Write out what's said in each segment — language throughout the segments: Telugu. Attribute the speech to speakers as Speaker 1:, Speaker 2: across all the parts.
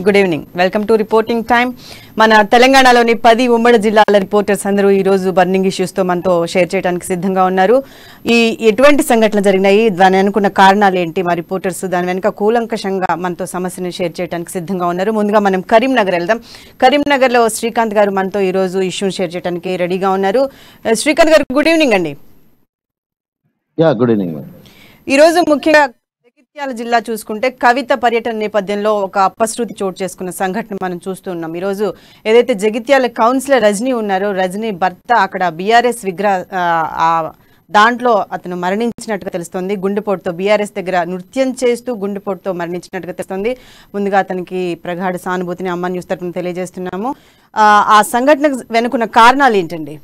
Speaker 1: Good evening welcome to reporting time మన తెలంగాణలోని పది ఉమ్మడి జిల్లాల రిపోర్టర్స్ అందరూ ఈ రోజు బర్నింగ్ ఇష్యూస్ తో మనతో షేర్ చేయడానికి సిద్ధంగా ఉన్నారు ఈ ఎటువంటి సంఘటనలు జరిగినాయి దాని అనుకున్న కారణాలు ఏంటి మా రిపోర్టర్స్ దాని వెనుక కూలంకషంగా మనతో సమస్యను షేర్ చేయడానికి సిద్ధంగా ఉన్నారు ముందుగా మనం కరీంనగర్ వెళ్దాం కరీంనగర్ లో శ్రీకాంత్ గారు మనతో ఈ రోజు ఇష్యూని షేర్ చేయడానికి రెడీగా ఉన్నారు శ్రీకాంత్ గారు గుడ్ ఈవినింగ్ అండి
Speaker 2: యా గుడ్ ఈవినింగ్ మేడం
Speaker 1: ఈ రోజు ముఖ్యంగా జగిత్యాల జిల్లా చూసుకుంటే కవిత పర్యటన నేపథ్యంలో ఒక అపశృతి చోటు చేసుకున్న సంఘటన మనం చూస్తున్నాం ఈ రోజు ఏదైతే జగిత్యాల కౌన్సిలర్ రజనీ ఉన్నారో రజనీ భర్త అక్కడ బీఆర్ఎస్ విగ్రహ ఆ, ఆ దాంట్లో అతను మరణించినట్టుగా తెలుస్తోంది గుండెపోటుతో బీఆర్ఎస్ దగ్గర నృత్యం చేస్తూ గుండెపోటుతో మరణించినట్టుగా తెలుస్తోంది ముందుగా అతనికి ప్రగాఢ సానుభూతిని అమ్మ న్యూస్ తరఫున తెలియజేస్తున్నాము ఆ, ఆ సంఘటనకు వెనుకున్న కారణాలు ఏంటండి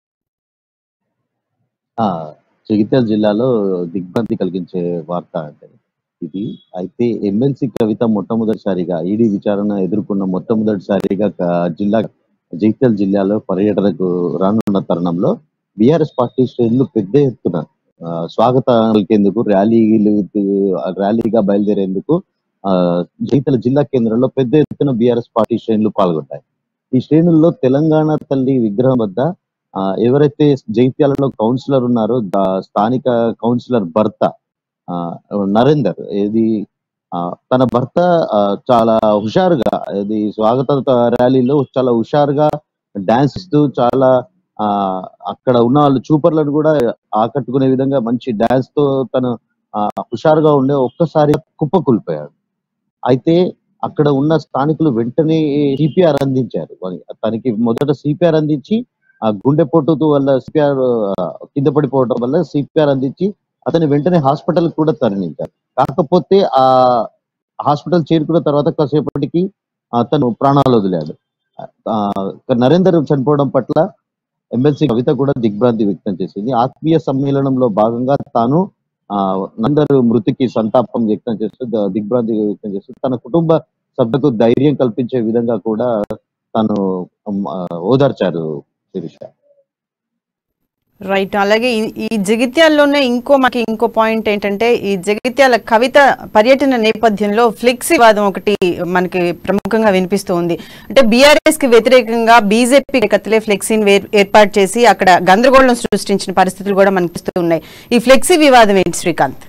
Speaker 2: ఆ, జగిత్యాల జిల్లాలో దిగ్భ్రాంతి కలిగించే వార్త అంటే ఇది అయితే ఎమ్మెల్సీ కవిత మొట్టమొదటిసారిగా ఈడీ విచారణ ఎదుర్కొన్న మొట్టమొదటిసారిగా క- జిల్లా జగిత్యాల జిల్లాలో పర్యటనకు రానున్న తరుణంలో బీఆర్ఎస్ పార్టీ శ్రేణులు పెద్ద ఎత్తున ఆ, స్వాగతం పలికేందుకు ర్యాలీలు ర్యాలీగా బయలుదేరేందుకు ఆ, జగిత్యాల జిల్లా కేంద్రంలో పెద్ద ఎత్తున బీఆర్ఎస్ పార్టీ శ్రేణులు పాల్గొంటాయి ఈ శ్రేణుల్లో తెలంగాణ తల్లి విగ్రహం వద్ద ఆ, ఎవరైతే జైత్యాలలో కౌన్సిలర్ ఉన్నారో దా- స్థానిక కౌన్సిలర్ భర్త ఆ, నరేందర్ ఇది ఆ, తన భర్త ఆ, చాలా హుషారుగా ఇది స్వాగత ర్యాలీలో చాలా హుషారుగా డాన్స్ ఇస్తూ చాలా ఆ అక్కడ ఉన్న వాళ్ళు చూపర్లను కూడా ఆకట్టుకునే విధంగా మంచి డాన్స్ తో తను ఆ, హుషారుగా ఉండే ఒక్కసారి కుప్పకూలిపోయాడు అయితే అక్కడ ఉన్న స్థానికులు వెంటనే సిపిఆర్ అందించారు మరి తనకి మొదట సిపిఆర్ అందించి ఆ గుండెపోటు వల్ల సిపిఆర్ కింద పడిపోవడం వల్ల సిపిఆర్ అందించి అతని వెంటనే హాస్పిటల్ కూడా తరలించారు కాకపోతే ఆ హాస్పిటల్ చేరుకున్న తర్వాత కాసేపటికి అతను ప్రాణాలు వదిలాడు ఆ, నరేందర్ చనిపోవడం పట్ల ఎమ్మెల్సీ కవిత కూడా దిగ్భ్రాంతి వ్యక్తం చేసింది ఆత్మీయ సమ్మేళనంలో భాగంగా తాను ఆ నందరు మృతికి సంతాపం వ్యక్తం చేస్తూ ద- దిగ్భ్రాంతి వ్యక్తం చేస్తూ తన కుటుంబ సభ్యులకు ధైర్యం కల్పించే విధంగా కూడా తను ఉమ్, ఆ, ఓదార్చారు శిరీష
Speaker 1: రైట్ అలాగే ఈ- ఈ జగిత్యాల్లోనే ఇంకో మనకి ఇంకో పాయింట్ ఏంటంటే ఈ జగిత్యాల కవిత పర్యటన నేపథ్యంలో ఫ్లెక్సీ వాదం ఒకటి మనకి ప్రముఖంగా వినిపిస్తూ ఉంది అంటే బీఆర్ఎస్ కి వ్యతిరేకంగా బీజేపీ కత్తిలే ఫ్లెక్సీని వేర్- ఏర్పాటు చేసి అక్కడ గందరగోళం సృష్టించిన పరిస్థితులు కూడా మనకి ఉన్నాయి ఈ ఫ్లెక్సీ వివాదం ఏంటి శ్రీకాంత్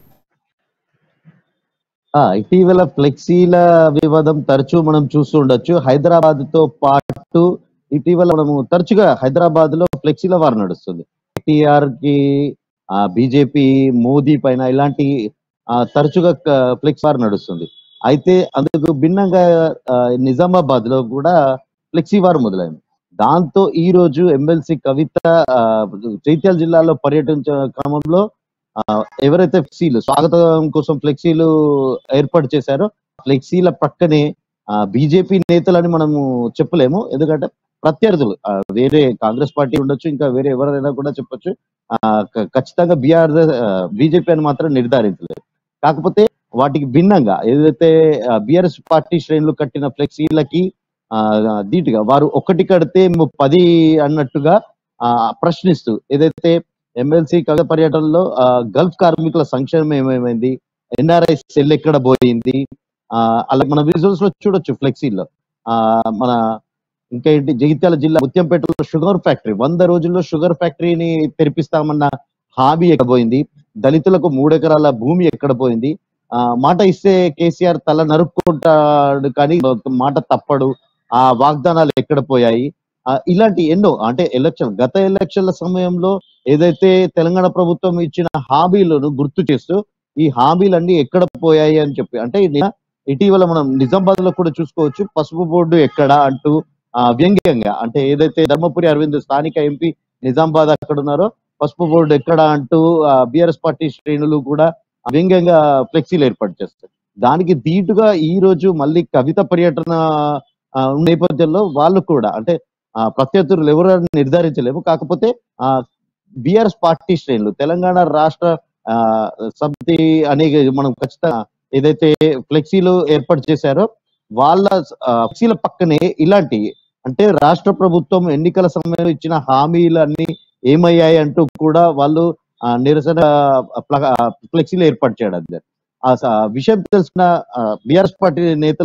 Speaker 2: ఆ ఇటీవల ఫ్లెక్సీల వివాదం తరచూ మనం చూస్తూ ఉండొచ్చు హైదరాబాద్ తో పాటు ఇటీవల మనము తరచుగా హైదరాబాద్ లో ఫ్లెక్సీల వారు నడుస్తుంది ఎన్టీఆర్ కి ఆ బీజేపీ మోదీ పైన ఇలాంటి ఆ, తరచుగా ఫ్లెక్స్ వార్ నడుస్తుంది అయితే అందుకు భిన్నంగా ఆ, నిజామాబాద్ లో కూడా ఫ్లెక్సీ వార్ మొదలైంది దాంతో ఈ రోజు ఎమ్మెల్సీ కవిత ఆ, జైత్యాల జిల్లాలో పర్యటించిన క్రమంలో ఆ, ఎవరైతే ఫ్లెక్సీలు స్వాగతం కోసం ఫ్లెక్సీలు ఏర్పాటు చేశారో ఫ్లెక్సీల పక్కనే బీజేపీ నేతలని మనము చెప్పలేము ఎందుకంటే ప్రత్యర్థులు ఆ, వేరే కాంగ్రెస్ పార్టీ ఉండొచ్చు ఇంకా వేరే ఎవరైనా కూడా చెప్పొచ్చు ఆ, క- ఖచ్చితంగా బీఆర్ బీజేపీ అని మాత్రం నిర్ధారించలేదు కాకపోతే వాటికి భిన్నంగా ఏదైతే బీఆర్ఎస్ పార్టీ శ్రేణులు కట్టిన ఫ్లెక్సీలకి ఆ, ధీటుగా వారు ఒకటి కడితే ము- పది అన్నట్టుగా ఆ, ప్రశ్నిస్తూ ఏదైతే ఎమ్మెల్సీ కవిత పర్యటనలో ఆ, గల్ఫ్ కార్మికుల సంక్షేమం ఏమేమైంది ఎన్ఆర్ఐ సెల్ ఎక్కడ పోయింది ఆ, అలా మన విజువల్స్ లో చూడొచ్చు ఫ్లెక్సీలో ఆ మన ఇంకా ఏంటి జగిత్యాల జిల్లా ముత్యంపేటలో షుగర్ ఫ్యాక్టరీ వంద రోజుల్లో షుగర్ ఫ్యాక్టరీని తెరిపిస్తామన్న హామీ ఎక్కడ పోయింది దళితులకు మూడు ఎకరాల భూమి ఎక్కడ పోయింది ఆ మాట ఇస్తే కేసీఆర్ తల నరుక్కుంటాడు కానీ మాట తప్పడు ఆ వాగ్దానాలు ఎక్కడ పోయాయి ఆ, ఇలాంటి ఎన్నో అంటే ఎలక్షన్ గత ఎలక్షన్ల సమయంలో ఏదైతే తెలంగాణ ప్రభుత్వం ఇచ్చిన హామీలను గుర్తు చేస్తూ ఈ హామీలన్నీ ఎక్కడ పోయాయి అని చెప్పి అంటే నిన్న ఇటీవల మనం నిజామాబాద్ లో కూడా చూసుకోవచ్చు పసుపు బోర్డు ఎక్కడ అంటూ ఆ, వ్యంగ్యంగా అంటే ఏదైతే ధర్మపురి అరవింద్ స్థానిక ఎంపీ నిజామాబాద్ అక్కడ ఉన్నారో పసుపు బోర్డు ఎక్కడ అంటూ బిఆర్ఎస్ పార్టీ శ్రేణులు కూడా వ్యంగ్యంగా ఫ్లెక్సీలు ఏర్పాటు చేస్తారు దానికి ధీటుగా ఈ రోజు మళ్ళీ కవిత పర్యటన ఆ, నేపథ్యంలో వాళ్ళు కూడా అంటే ఆ, ప్రత్యర్థులు ఎవరు అని నిర్ధారించలేము కాకపోతే ఆ బిఆర్ఎస్ పార్టీ శ్రేణులు తెలంగాణ రాష్ట్ర ఆ, సమితి అనే మనం ఖచ్చితంగా ఏదైతే ఫ్లెక్సీలు ఏర్పాటు చేశారో వాళ్ళ ఆ, ఫ్లెక్సీల పక్కనే ఇలాంటి అంటే రాష్ట్ర ప్రభుత్వం ఎన్నికల సమయంలో ఇచ్చిన హామీలన్నీ ఏమయ్యాయి అంటూ కూడా వాళ్ళు ఆ, నిరసన ప్ల- ఆ, ఫ్లెక్సీలు ఏర్పాటు చేయడం జరిగింది. ఆ స- విషయం తెలిసిన బిఆర్ఎస్ పార్టీ నేతలు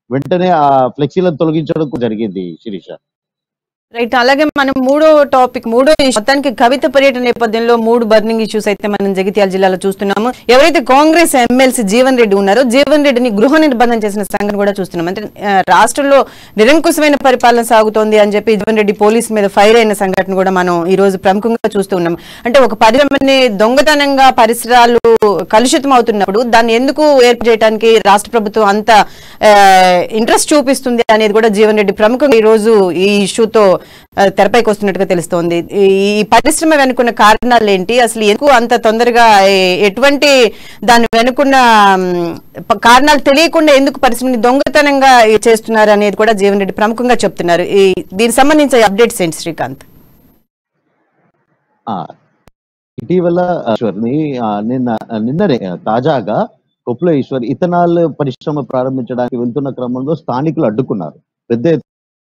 Speaker 2: వెంటనే ఆ ఫ్లెక్సీలను తొలగించడం కూడా జరిగింది శిరీష
Speaker 1: రైట్ అలాగే మనం మూడో టాపిక్ మూడో issue, మొత్తానికి కవిత పర్యటన నేపథ్యంలో మూడు బర్నింగ్ ఇష్యూస్ అయితే మనం జగిత్యాల జిల్లాలో చూస్తున్నాము ఎవరైతే కాంగ్రెస్ ఎమ్మెల్సీ జీవన్ రెడ్డి ఉన్నారో జీవన్ రెడ్డిని గృహ నిర్బంధం చేసిన సంఘటన కూడా చూస్తున్నాం అంటే ఆ, రాష్ట్రంలో నిరంకుశమైన పరిపాలన సాగుతోంది అని చెప్పి జీవన్ రెడ్డి పోలీస్ మీద ఫైర్ అయిన సంఘటన కూడా మనం ఈ రోజు ప్రముఖంగా చూస్తూ ఉన్నాం అంటే ఒక పరిశ్రమని దొంగతనంగా పరిసరాలు కలుషితం అవుతున్నప్పుడు దాన్ని ఎందుకు ఏర్పాటు చేయడానికి రాష్ట్ర ప్రభుత్వం అంత ఇంట్రెస్ట్ చూపిస్తుంది అనేది కూడా జీవన్ రెడ్డి ప్రముఖంగా ఈ రోజు ఈ ఇష్యూతో ఆ, తెరపైకి వస్తున్నట్టుగా తెలుస్తోంది ఈ పరిశ్రమ వెనుకున్న కారణాలు ఏంటి అసలు ఎందుకు అంత తొందరగా ఏ- ఎటువంటి దాని వెనుకున్న మ్, ప- కారణాలు తెలియకుండా ఎందుకు పరిశ్రమని దొంగతనంగా చేస్తున్నారు అనేది కూడా జీవన్ రెడ్డి ప్రముఖంగా చెప్తున్నారు ఈ దీనికి సంబంధించిన అప్డేట్స్ ఏంటి శ్రీకాంత్
Speaker 2: ఆ, ఇటీవల ఈశ్వర్ని ఆ, నిన్న నిన్ననే ఆ, తాజాగా కొప్పుల ఈశ్వర్ ఇథనాల్ పరిశ్రమ ప్రారంభించడానికి వెళ్తున్న క్రమంలో స్థానికులు అడ్డుకున్నారు పెద్ద ఎత్తున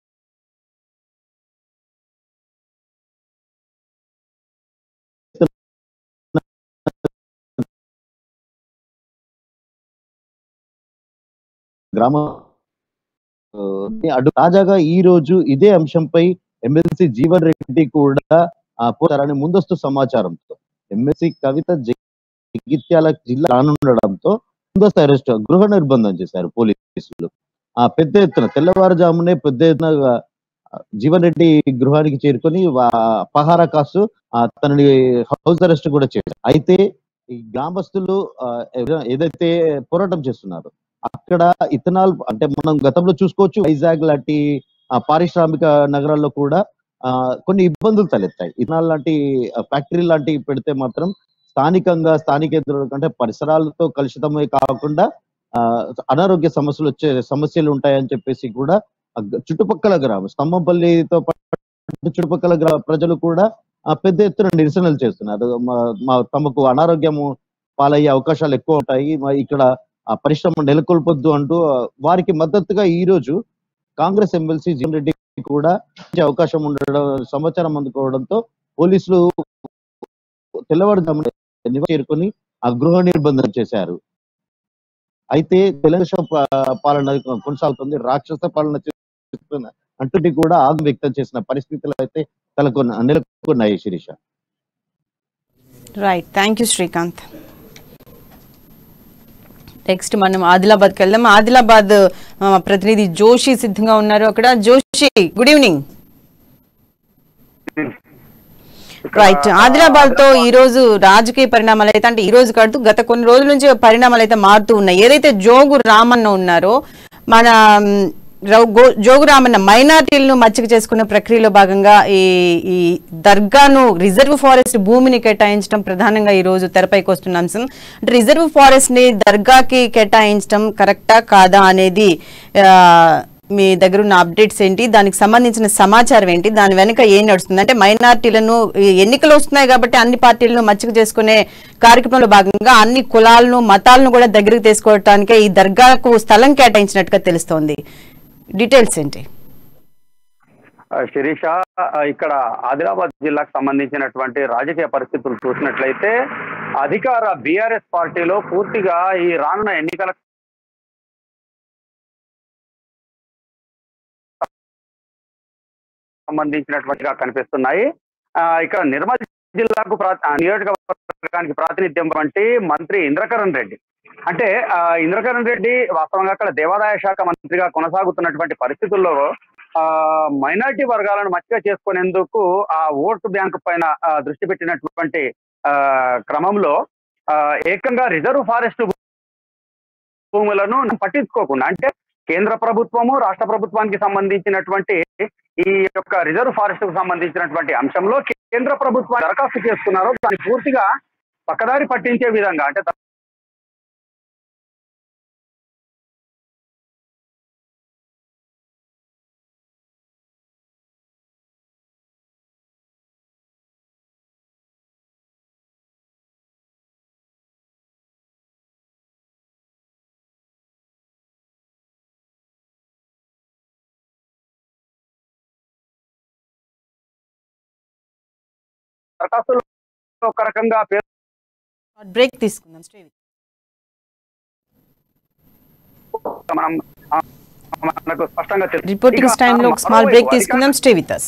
Speaker 2: గ్రామ ఆ, అడ్డు తాజాగా ఈ రోజు ఇదే అంశంపై ఎమ్మెల్సీ జీవన్ రెడ్డి కూడా ఆ, పోతారని ముందస్తు సమాచారంతో ఎమ్మెల్సీ కవిత జగిత్యాల జిల్లా రానుండడంతో ముందస్తు అరెస్ట్ గృహ నిర్బంధం చేశారు పోలీసులు ఆ పెద్ద ఎత్తున తెల్లవారుజామునే పెద్ద ఎత్తున ఆ, జీవన్ రెడ్డి గృహానికి చేరుకొని వా- పహారా కాసు ఆ, తనని హౌస్ అరెస్ట్ కూడా చేశారు అయితే ఈ గ్రామస్తులు ఆ, ఏద- ఏదైతే పోరాటం చేస్తున్నారు అక్కడ ఇథనాల్ అంటే మనం గతంలో చూసుకోవచ్చు వైజాగ్ లాంటి ఆ, పారిశ్రామిక నగరాల్లో కూడా ఆ, కొన్ని ఇబ్బందులు తలెత్తాయి ఇథనాల్ లాంటి ఫ్యాక్టరీ లాంటివి పెడితే మాత్రం స్థానికంగా స్థానికేతరుల కంటే పరిసరాలతో కలుషితమే కాకుండా ఆ, అనారోగ్య సమస్యలు వచ్చే సమస్యలు ఉంటాయని చెప్పేసి కూడా ఆ గ- చుట్టుపక్కల గ్రామం స్తంభంపల్లితో పాటు చుట్టుపక్కల గ్రా ప్రజలు కూడా ఆ, పెద్ద ఎత్తున నిరసనలు చేస్తున్నారు మా- మా తమకు అనారోగ్యము పాలయ్యే అవకాశాలు ఎక్కువ ఉంటాయి మా ఇక్కడ ఆ పరిశ్రమ నెలకొల్పొద్దు అంటూ ఆ, వారికి మద్దతుగా ఈ రోజు కాంగ్రెస్ ఎమ్మెల్సీ జీవన్ రెడ్డి కూడా ఇచ్చే అవకాశం ఉండడం సమాచారం అందుకోవడంతో పోలీసులు తెల్లవారుజామున నివాసం చేరుకొని ఆ గృహ నిర్బంధం చేశారు అయితే తెలంగాణ పా- పాలన కొనసాగుతుంది రాక్షస పాలన చేస్తున్న అంటుటి కూడా ఆగ్రహం వ్యక్తం చేసిన పరిస్థితులు అయితే తలకొన్న నెలకొన్నాయి Sirisha
Speaker 1: right thank you Srikanth next మనం ఆదిలాబాద్కి వెళ్దాం ఆదిలాబాద్ ఆ, ప్రతినిధి జోషి సిద్ధంగా ఉన్నారు అక్కడ Joshi good evening right Adilabad తో ఈ రోజు రాజకీయ పరిణామాలు అయితే అంటే ఈ రోజు కాదు గత కొన్ని రోజుల నుంచి పరిణామాలు అయితే మారుతూ ఉన్నాయి ఏదైతే జోగు రామన్న ఉన్నారో మన మ్, రౌ- గో- జోగు రామన్న మైనార్టీలను మచ్చిక చేసుకున్న ప్రక్రియలో భాగంగా ఈ ఈ దర్గాను రిజర్వ్ ఫారెస్ట్ భూమిని కేటాయించడం ప్రధానంగా ఈ రోజు తెరపైకి వస్తున్న అంశం అంటే రిజర్వ్ ఫారెస్ట్ ని దర్గాకి కేటాయించడం కరెక్టా కాదా అనేది ఆ, మీ దగ్గర ఉన్న అప్డేట్స్ ఏంటి దానికి సంబంధించిన సమాచారం ఏంటి దాని వెనుక ఏం నడుస్తుంది అంటే మైనార్టీలను ఈ ఎన్నికలు వస్తున్నాయి కాబట్టి అన్ని పార్టీలను మచ్చిక చేసుకునే కార్యక్రమంలో భాగంగా అన్ని కులాలను మతాలను కూడా దగ్గరికి తీసుకోవటానికే ఈ దర్గాకు స్థలం కేటాయించినట్టుగా తెలుస్తోంది డీటెయిల్స్ ఏంటి
Speaker 3: ఆ, శిరీష ఆ, ఇక్కడ ఆదిలాబాద్ జిల్లాకు సంబంధించినటువంటి రాజకీయ పరిస్థితులు చూసినట్లయితే అధికార బీఆర్ఎస్ పార్టీలో పూర్తిగా ఈ రానున్న ఎన్నికలకు సంబంధించినటువంటిగా కనిపిస్తున్నాయి ఆ, ఇక్కడ నిర్మల్ జిల్లాకు ప్రా- ఆ, నియోజకవర్గానికి ప్రాతినిధ్యం వంటి మంత్రి ఇంద్రకరణ్ రెడ్డి అంటే ఆ, ఇంద్రకరణ్ రెడ్డి వాస్తవంగా అక్కడ దేవాదాయ శాఖ మంత్రిగా కొనసాగుతున్నటువంటి పరిస్థితుల్లో ఆ మైనారిటీ వర్గాలను మచ్చిక చేసుకునేందుకు ఆ ఓటు బ్యాంకు పైన ఆ, దృష్టి పెట్టినటువంటి ఆ, క్రమంలో ఆ, ఏకంగా రిజర్వ్ ఫారెస్ట్ భూములను పట్టించుకోకుండా అంటే కేంద్ర ప్రభుత్వము రాష్ట్ర ప్రభుత్వానికి సంబంధించినటువంటి ఈ యొక్క రిజర్వ్ ఫారెస్ట్ కు సంబంధించినటువంటి అంశంలో కేంద్ర ప్రభుత్వం దరఖాస్తు చేసుకున్నారో దాన్ని పూర్తిగా పక్కదారి పట్టించే విధంగా అంటే దరఖాస్తులు ఒక రకంగా పేరు
Speaker 1: బ్రేక్ తీసుకుందాం శ్రీవి
Speaker 3: మనం మనకు స్పష్టంగా తెలుసు.
Speaker 1: రిపోర్టింగ్
Speaker 3: ఇక
Speaker 1: టైంలో ఒక స్మాల్
Speaker 3: మరోవైపు
Speaker 1: బ్రేక్ తీసుకుందాం స్టే విత్ అస్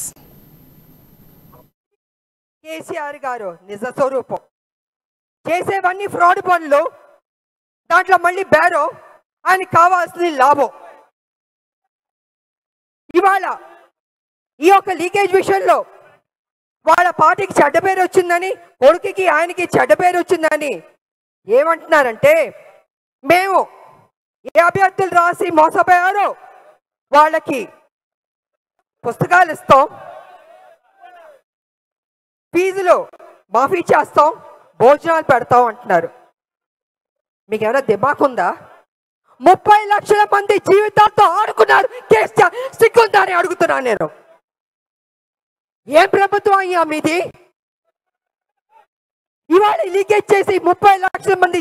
Speaker 4: కేసీఆర్ గారు నిజ స్వరూపం చేసేవన్నీ ఫ్రాడ్ పనులు దాంట్లో మళ్ళీ బేరో ఆయనకి కావాల్సింది లాభం ఇవాళ ఈ యొక్క లీకేజ్ విషయంలో వాళ్ళ పార్టీకి చెడ్డ పేరు వచ్చిందని కొడుకుకి ఆయనకి చెడ్డ పేరు వచ్చిందని ఏమంటున్నారంటే మేము ఏ అభ్యర్థులు రాసి మోసపోయారో వాళ్ళకి పుస్తకాలు ఇస్తాం ఫీజులు మాఫీ చేస్తాం భోజనాలు పెడతాం అంటున్నారు మీకు ఏమైనా దిమాకుందా ముప్పై లక్షల మంది జీవితాలతో ఆడుకున్నారు కేసీఆర్ సిగ్గుందా అని అడుగుతున్నాను నేను ఏం ప్రభుత్వం అయ్యా మీది ఇవాళ లీకేజ్ చేసి ముప్పై లక్షల మంది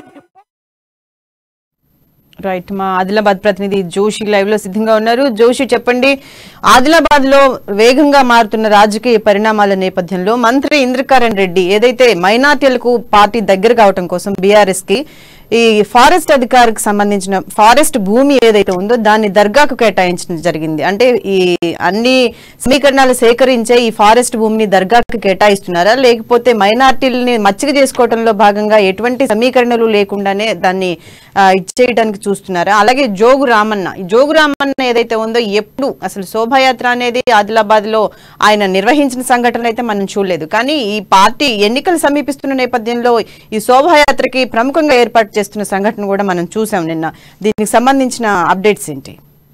Speaker 1: రైట్ మా ఆదిలాబాద్ ప్రతినిధి జోషి లైవ్ లో సిద్ధంగా ఉన్నారు జోషి చెప్పండి ఆదిలాబాద్ లో వేగంగా మారుతున్న రాజకీయ పరిణామాల నేపథ్యంలో మంత్రి ఇంద్రకరణ్ రెడ్డి ఏదైతే మైనార్టీలకు పార్టీ దగ్గర కావటం కోసం బీఆర్ఎస్ కి ఈ ఫారెస్ట్ అధికారికి సంబంధించిన ఫారెస్ట్ భూమి ఏదైతే ఉందో దాన్ని దర్గాకు కేటాయించడం జరిగింది అంటే ఈ అన్ని సమీకరణాలు సేకరించే ఈ ఫారెస్ట్ భూమిని దర్గాకు కేటాయిస్తున్నారా లేకపోతే మైనార్టీలని మచ్చిక చేసుకోవడంలో భాగంగా ఎటువంటి సమీకరణలు లేకుండానే దాన్ని ఆ, ఇచ్చేయడానికి చూస్తున్నారా అలాగే జోగు రామన్న ఈ జోగు రామన్న ఏదైతే ఉందో ఎప్పుడు అసలు శోభాయాత్ర అనేది ఆదిలాబాద్ లో ఆయన నిర్వహించిన సంఘటన అయితే మనం చూడలేదు కానీ ఈ పార్టీ ఎన్నికలు సమీపిస్తున్న నేపథ్యంలో ఈ శోభాయాత్రకి ప్రముఖంగా ఏర్పాటు చేస్తున్న సంఘటన కూడా మనం చూసాం నిన్న దీనికి సంబంధించిన అప్డేట్స్ ఏంటి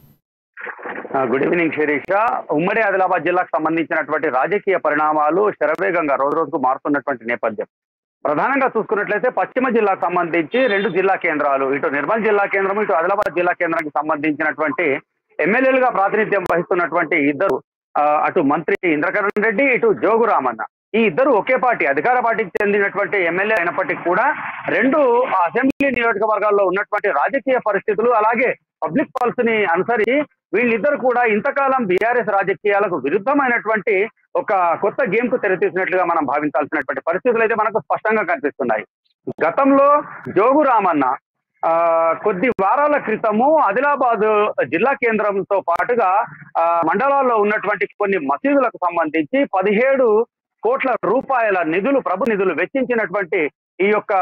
Speaker 3: ఆ, గుడ్ ఈవినింగ్ శిరీష ఉమ్మడి ఆదిలాబాద్ జిల్లాకు సంబంధించినటువంటి రాజకీయ పరిణామాలు శరవేగంగా రోజు రోజుకు మారుతున్నటువంటి నేపథ్యం ప్రధానంగా చూసుకున్నట్లయితే పశ్చిమ జిల్లాకు సంబంధించి రెండు జిల్లా కేంద్రాలు ఇటు నిర్మల్ జిల్లా కేంద్రం ఇటు ఆదిలాబాద్ జిల్లా కేంద్రానికి సంబంధించినటువంటి ఎమ్మెల్యేలుగా ప్రాతినిధ్యం వహిస్తున్నటువంటి ఇద్దరు ఆ, అటు మంత్రి ఇంద్రకరణ్ రెడ్డి ఇటు జోగు రామన్న ఈ ఇద్దరు ఒకే పార్టీ అధికార పార్టీకి చెందినటువంటి ఎమ్మెల్యే అయినప్పటికీ కూడా రెండు అసెంబ్లీ నియోజకవర్గాల్లో ఉన్నటువంటి రాజకీయ పరిస్థితులు అలాగే పబ్లిక్ పల్స్ ని అనుసరించి వీళ్ళిద్దరు కూడా ఇంతకాలం బీఆర్ఎస్ రాజకీయాలకు విరుద్ధమైనటువంటి ఒక కొత్త గేమ్ కు తెరతీసినట్లుగా మనం భావించాల్సినటువంటి పరిస్థితులు అయితే మనకు స్పష్టంగా కనిపిస్తున్నాయి గతంలో జోగు రామన్న ఆ కొద్ది వారాల క్రితము ఆదిలాబాద్ జిల్లా కేంద్రంతో పాటుగా ఆ మండలాల్లో ఉన్నటువంటి కొన్ని మసీదులకు సంబంధించి పదిహేడు కోట్ల రూపాయల నిధులు ప్రభు నిధులు వెచ్చించినటువంటి ఈ యొక్క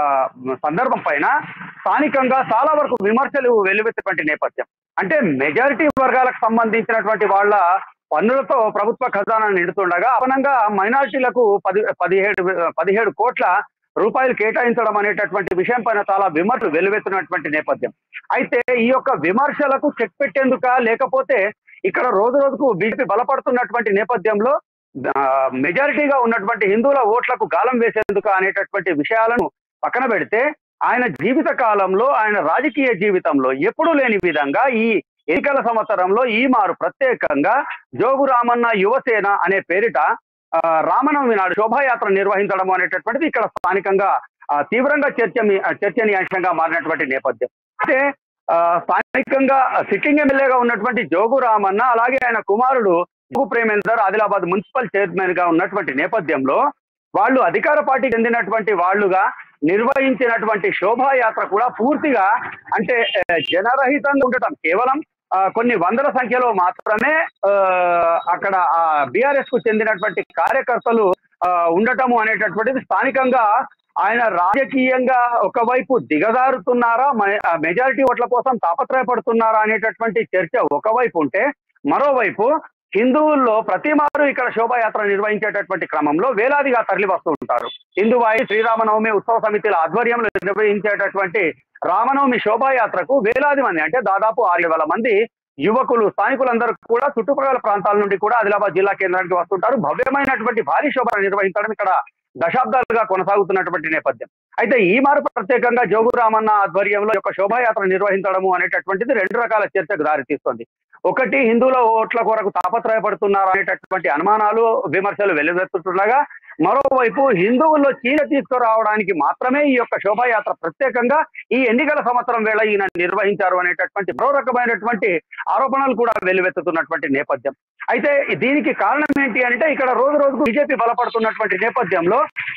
Speaker 3: సందర్భం పైన స్థానికంగా చాలా వరకు విమర్శలు వెల్లువెత్తటువంటి నేపథ్యం అంటే మెజారిటీ వర్గాలకు సంబంధించినటువంటి వాళ్ళ పన్నులతో ప్రభుత్వ ఖజానా నిండుతుండగా అదనంగా మైనారిటీలకు పది పదిహేడు పదిహేడు కోట్ల రూపాయలు కేటాయించడం అనేటటువంటి విషయం పైన చాలా విమర్శలు వెల్లువెత్తినటువంటి నేపథ్యం అయితే ఈ యొక్క విమర్శలకు చెక్ పెట్టేందుక లేకపోతే ఇక్కడ రోజు రోజుకు బీజేపీ బలపడుతున్నటువంటి నేపథ్యంలో ఆ, మెజారిటీగా ఉన్నటువంటి హిందువుల ఓట్లకు గాలం వేసేందుకు అనేటటువంటి విషయాలను పక్కన పెడితే ఆయన జీవిత కాలంలో ఆయన రాజకీయ జీవితంలో ఎప్పుడూ లేని విధంగా ఈ ఎన్నికల సంవత్సరంలో ఈ మారు ప్రత్యేకంగా జోగు రామన్న యువసేన అనే పేరిట ఆ, రామనవమి నాడు శోభాయాత్ర నిర్వహించడం అనేటటువంటిది ఇక్కడ స్థానికంగా ఆ, తీవ్రంగా చర్చ చర్చనీయాంశంగా మారినటువంటి నేపథ్యం అయితే ఆ, స్థానికంగా సిట్టింగ్ ఎమ్మెల్యేగా ఉన్నటువంటి జోగు రామన్న అలాగే ఆయన కుమారుడు జోగు ప్రేమేందర్ ఆదిలాబాద్ మున్సిపల్ చైర్మన్ గా ఉన్నటువంటి నేపథ్యంలో వాళ్ళు అధికార పార్టీకి చెందినటువంటి వాళ్ళుగా నిర్వహించినటువంటి శోభాయాత్ర కూడా పూర్తిగా అంటే ఆ, జనరహితంగా ఉండటం కేవలం ఆ, కొన్ని వందల సంఖ్యలో మాత్రమే ఆ, అక్కడ బీఆర్ఎస్ కు చెందినటువంటి కార్యకర్తలు ఆ, ఉండటము అనేటటువంటిది స్థానికంగా ఆయన రాజకీయంగా ఒకవైపు దిగజారుతున్నారా మ- ఆ, మెజారిటీ ఓట్ల కోసం తాపత్రయపడుతున్నారా అనేటటువంటి చర్చ ఒకవైపు ఉంటే మరోవైపు హిందువుల్లో ప్రతి మారు ఇక్కడ శోభాయాత్ర నిర్వహించేటటువంటి క్రమంలో వేలాదిగా తరలి వస్తూ ఉంటారు హిందువాయి శ్రీరామనవమి ఉత్సవ సమితిల ఆధ్వర్యంలో నిర్వహించేటటువంటి రామనవమి శోభాయాత్రకు వేలాది మంది అంటే దాదాపు ఆరు వేల మంది యువకులు స్థానికులందరూ కూడా చుట్టుపక్కల ప్రాంతాల నుండి కూడా ఆదిలాబాద్ జిల్లా కేంద్రానికి వస్తుంటారు భవ్యమైనటువంటి భారీ శోభ నిర్వహించడం ఇక్కడ దశాబ్దాలుగా కొనసాగుతున్నటువంటి నేపథ్యం అయితే ఈ మారు ప్రత్యేకంగా జోగు రామన్న ఆధ్వర్యంలో ఈ యొక్క శోభాయాత్ర నిర్వహించడము అనేటటువంటిది రెండు రకాల చర్చకు దారితీస్తుంది ఒకటి హిందువుల ఓట్ల కొరకు తాపత్రయపడుతున్నారు అనేటటువంటి అనుమానాలు విమర్శలు వెల్లువెత్తుతుండగా మరోవైపు హిందువుల్లో చీర తీసుకురావడానికి మాత్రమే ఈ యొక్క శోభాయాత్ర ప్రత్యేకంగా ఈ ఎన్నికల సంవత్సరం వేళ ఈయన నిర్వహించారు అనేటటువంటి మరో రకమైనటువంటి ఆరోపణలు కూడా వెల్లువెత్తుతున్నటువంటి నేపథ్యం అయితే దీనికి కారణం ఏంటి అంటే ఇక్కడ రోజు రోజుకు బీజేపీ బలపడుతున్నటువంటి నేపథ్యంలో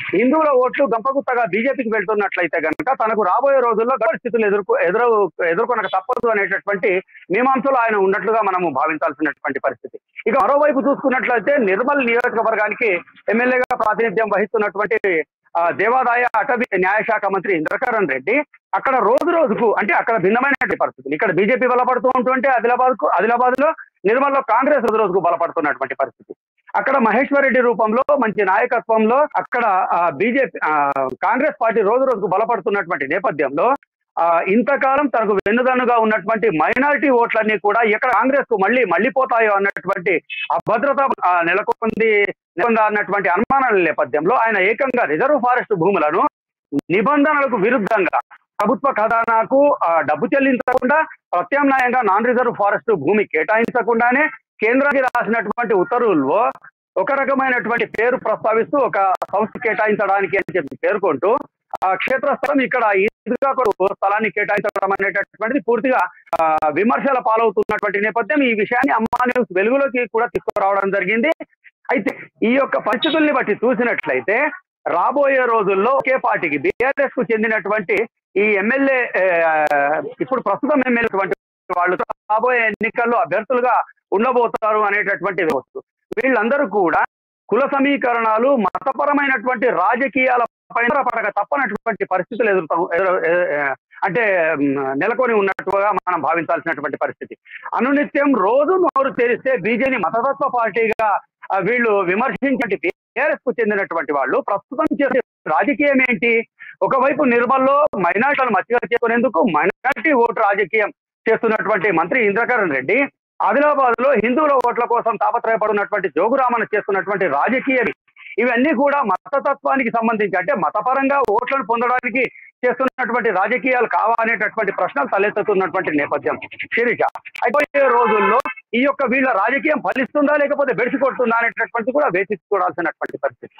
Speaker 3: హిందువుల ఓట్లు గంపగుత్తగా బీజేపీకి వెళ్తున్నట్లయితే గనక తనకు రాబోయే రోజుల్లో పరిస్థితులు ఎదుర్కొ ఎదురు ఎదుర్కొనక తప్పదు అనేటటువంటి మీమాంసలో ఆయన ఉన్నట్లుగా మనము భావించాల్సినటువంటి పరిస్థితి ఇక మరోవైపు చూసుకున్నట్లయితే నిర్మల్ నియోజకవర్గానికి ఎమ్మెల్యేగా ప్రాతినిధ్యం వహిస్తున్నటువంటి ఆ, దేవాదాయ అటవీ న్యాయశాఖ మంత్రి ఇంద్రకరణ్ రెడ్డి అక్కడ రోజు రోజుకు అంటే అక్కడ భిన్నమైనటువంటి పరిస్థితులు ఇక్కడ బీజేపీ బలపడుతూ ఉంటుంటే ఆదిలాబాద్ కు ఆదిలాబాద్ లో నిర్మల్ లో కాంగ్రెస్ రోజు రోజుకు బలపడుతున్నటువంటి పరిస్థితి అక్కడ మహేశ్వర్ రెడ్డి రూపంలో మంచి నాయకత్వంలో అక్కడ బీజేపీ కాంగ్రెస్ పార్టీ రోజు రోజుకు బలపడుతున్నటువంటి నేపథ్యంలో ఆ, ఇంతకాలం తనకు వెన్నుదన్నుగా ఉన్నటువంటి మైనారిటీ ఓట్లన్నీ కూడా ఎక్కడ కాంగ్రెస్ కు మళ్ళీ మళ్ళీపోతాయో అన్నటువంటి అభద్రత ఆ, నెలకొంది నెలకొందా అన్నటువంటి అనుమానాల నేపథ్యంలో ఆయన ఏకంగా రిజర్వ్ ఫారెస్ట్ భూములను నిబంధనలకు విరుద్ధంగా ప్రభుత్వ ఖజానాకు ఆ, డబ్బు చెల్లించకుండా ప్రత్యామ్నాయంగా నాన్ రిజర్వ్ ఫారెస్ట్ భూమి కేటాయించకుండానే కేంద్రానికి రాసినటువంటి ఉత్తర్వుల్లో ఒక రకమైనటువంటి పేరు ప్రస్తావిస్తూ ఒక సంస్థ కేటాయించడానికి అని చెప్పి పేర్కొంటూ ఆ క్షేత్రస్థలం ఇక్కడ ఈద్గా కొరకు స్థలాన్ని కేటాయించడం అనేటటువంటిది పూర్తిగా ఆ, విమర్శల పాలవుతున్నటువంటి నేపథ్యం ఈ విషయాన్ని అమ్మా న్యూస్ వెలుగులోకి కూడా తీసుకురావడం జరిగింది అయితే ఈ యొక్క పరిస్థితుల్ని బట్టి చూసినట్లయితే రాబోయే రోజుల్లో ఒకే పార్టీకి బీఆర్ఎస్ కు చెందినటువంటి ఈ ఎమ్మెల్యే ఇప్పుడు ప్రస్తుతం ఎమ్మెల్యే వాళ్ళు రాబోయే ఎన్నికల్లో అభ్యర్థులుగా ఉండబోతారు అనేటటువంటి వస్తు వీళ్ళందరూ కూడా కుల సమీకరణాలు మతపరమైనటువంటి రాజకీయాల పైన పడక తప్పనటువంటి పరిస్థితులు ఎదురుతాం ఎదురు- ఎ- ఎ- అంటే మ్, నెలకొని ఉన్నట్టుగా మనం భావించాల్సినటువంటి పరిస్థితి అనునిత్యం రోజు నోరు తెరిస్తే బీజేపీ మతతత్వ పార్టీగా ఆ, వీళ్ళు విమర్శించే టీఆర్ఎస్ కు చెందినటువంటి వాళ్ళు ప్రస్తుతం చేసే రాజకీయం ఏంటి ఒకవైపు నిర్మల్లో మైనార్టీలను మచ్చిగా చేసుకునేందుకు మైనార్టీ ఓటు రాజకీయం చేస్తున్నటువంటి మంత్రి ఇంద్రకరణ్ రెడ్డి ఆదిలాబాద్ లో హిందువుల ఓట్ల కోసం తాపత్రయపడున్నటువంటి జోగురామన్ చేస్తున్నటువంటి రాజకీయం ఇవన్నీ కూడా మతతత్వానికి సంబంధించి అంటే మతపరంగా ఓట్లను పొందడానికి చేస్తున్నటువంటి రాజకీయాలు కావా అనేటటువంటి ప్రశ్నలు తలెత్తుతున్నటువంటి నేపథ్యం శిరీష అయిపోయే రోజుల్లో ఈ యొక్క వీళ్ళ రాజకీయం ఫలిస్తుందా లేకపోతే బెడిసి కొడుతుందా అనేటటువంటి కూడా వేచి చూడాల్సినటువంటి పరిస్థితి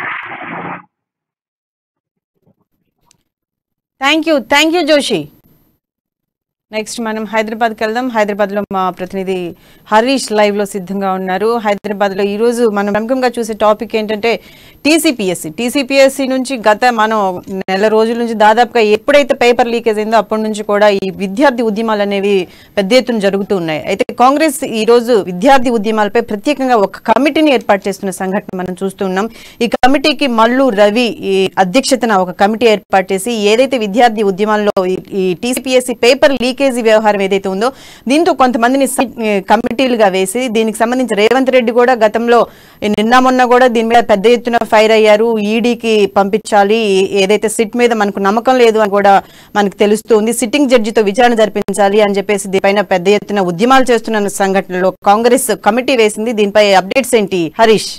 Speaker 1: thank you thank you Joshi next మనం హైదరాబాద్కి వెళ్దాం హైదరాబాద్లో మా ప్రతినిధి హరీష్ లైవ్లో సిద్ధంగా ఉన్నారు హైదరాబాద్లో ఈరోజు మనం ప్రముఖంగా చూసే టాపిక్ ఏంటంటే టీసీపీఎస్సీ టీసీపీఎస్సీ నుంచి గత మనం నెల రోజుల నుంచి దాదాపుగా ఎప్పుడైతే పేపర్ లీకేజ్ అయిందో అప్పటి నుంచి కూడా ఈ విద్యార్థి ఉద్యమాలు అనేవి పెద్ద ఎత్తున జరుగుతూ ఉన్నాయి అయితే కాంగ్రెస్ ఈ రోజు విద్యార్థి ఉద్యమాలపై ప్రత్యేకంగా ఒక కమిటీని ఏర్పాటు చేస్తున్న సంఘటన మనం చూస్తున్నాం ఈ కమిటీకి మల్లు రవి ఈ అధ్యక్షతన ఒక కమిటీ ఏర్పాటు చేసి ఏదైతే విద్యార్థి ఉద్యమాల్లో ఈ- ఈ టీసీపీఎస్సీ పేపర్ లీకేజీ వ్యవహారం ఏదైతే ఉందో దీంతో కొంతమందిని స- ఏ, కమిటీలుగా వేసి దీనికి సంబంధించి రేవంత్ రెడ్డి కూడా గతంలో ఈ నిన్న మొన్న కూడా దీని మీద పెద్ద ఎత్తున ఫైర్ అయ్యారు ఈడీకి పంపించాలి ఏదైతే సిట్ మీద మనకు నమ్మకం లేదు అని కూడా మనకు తెలుస్తుంది సిట్టింగ్ జడ్జితో విచారణ జరిపించాలి అని చెప్పేసి దీనిపైన పెద్ద ఎత్తున ఉద్యమాలు చేస్తున్న సంఘటనలో కాంగ్రెస్ కమిటీ వేసింది దీనిపై అప్డేట్స్ ఏంటి హరీష్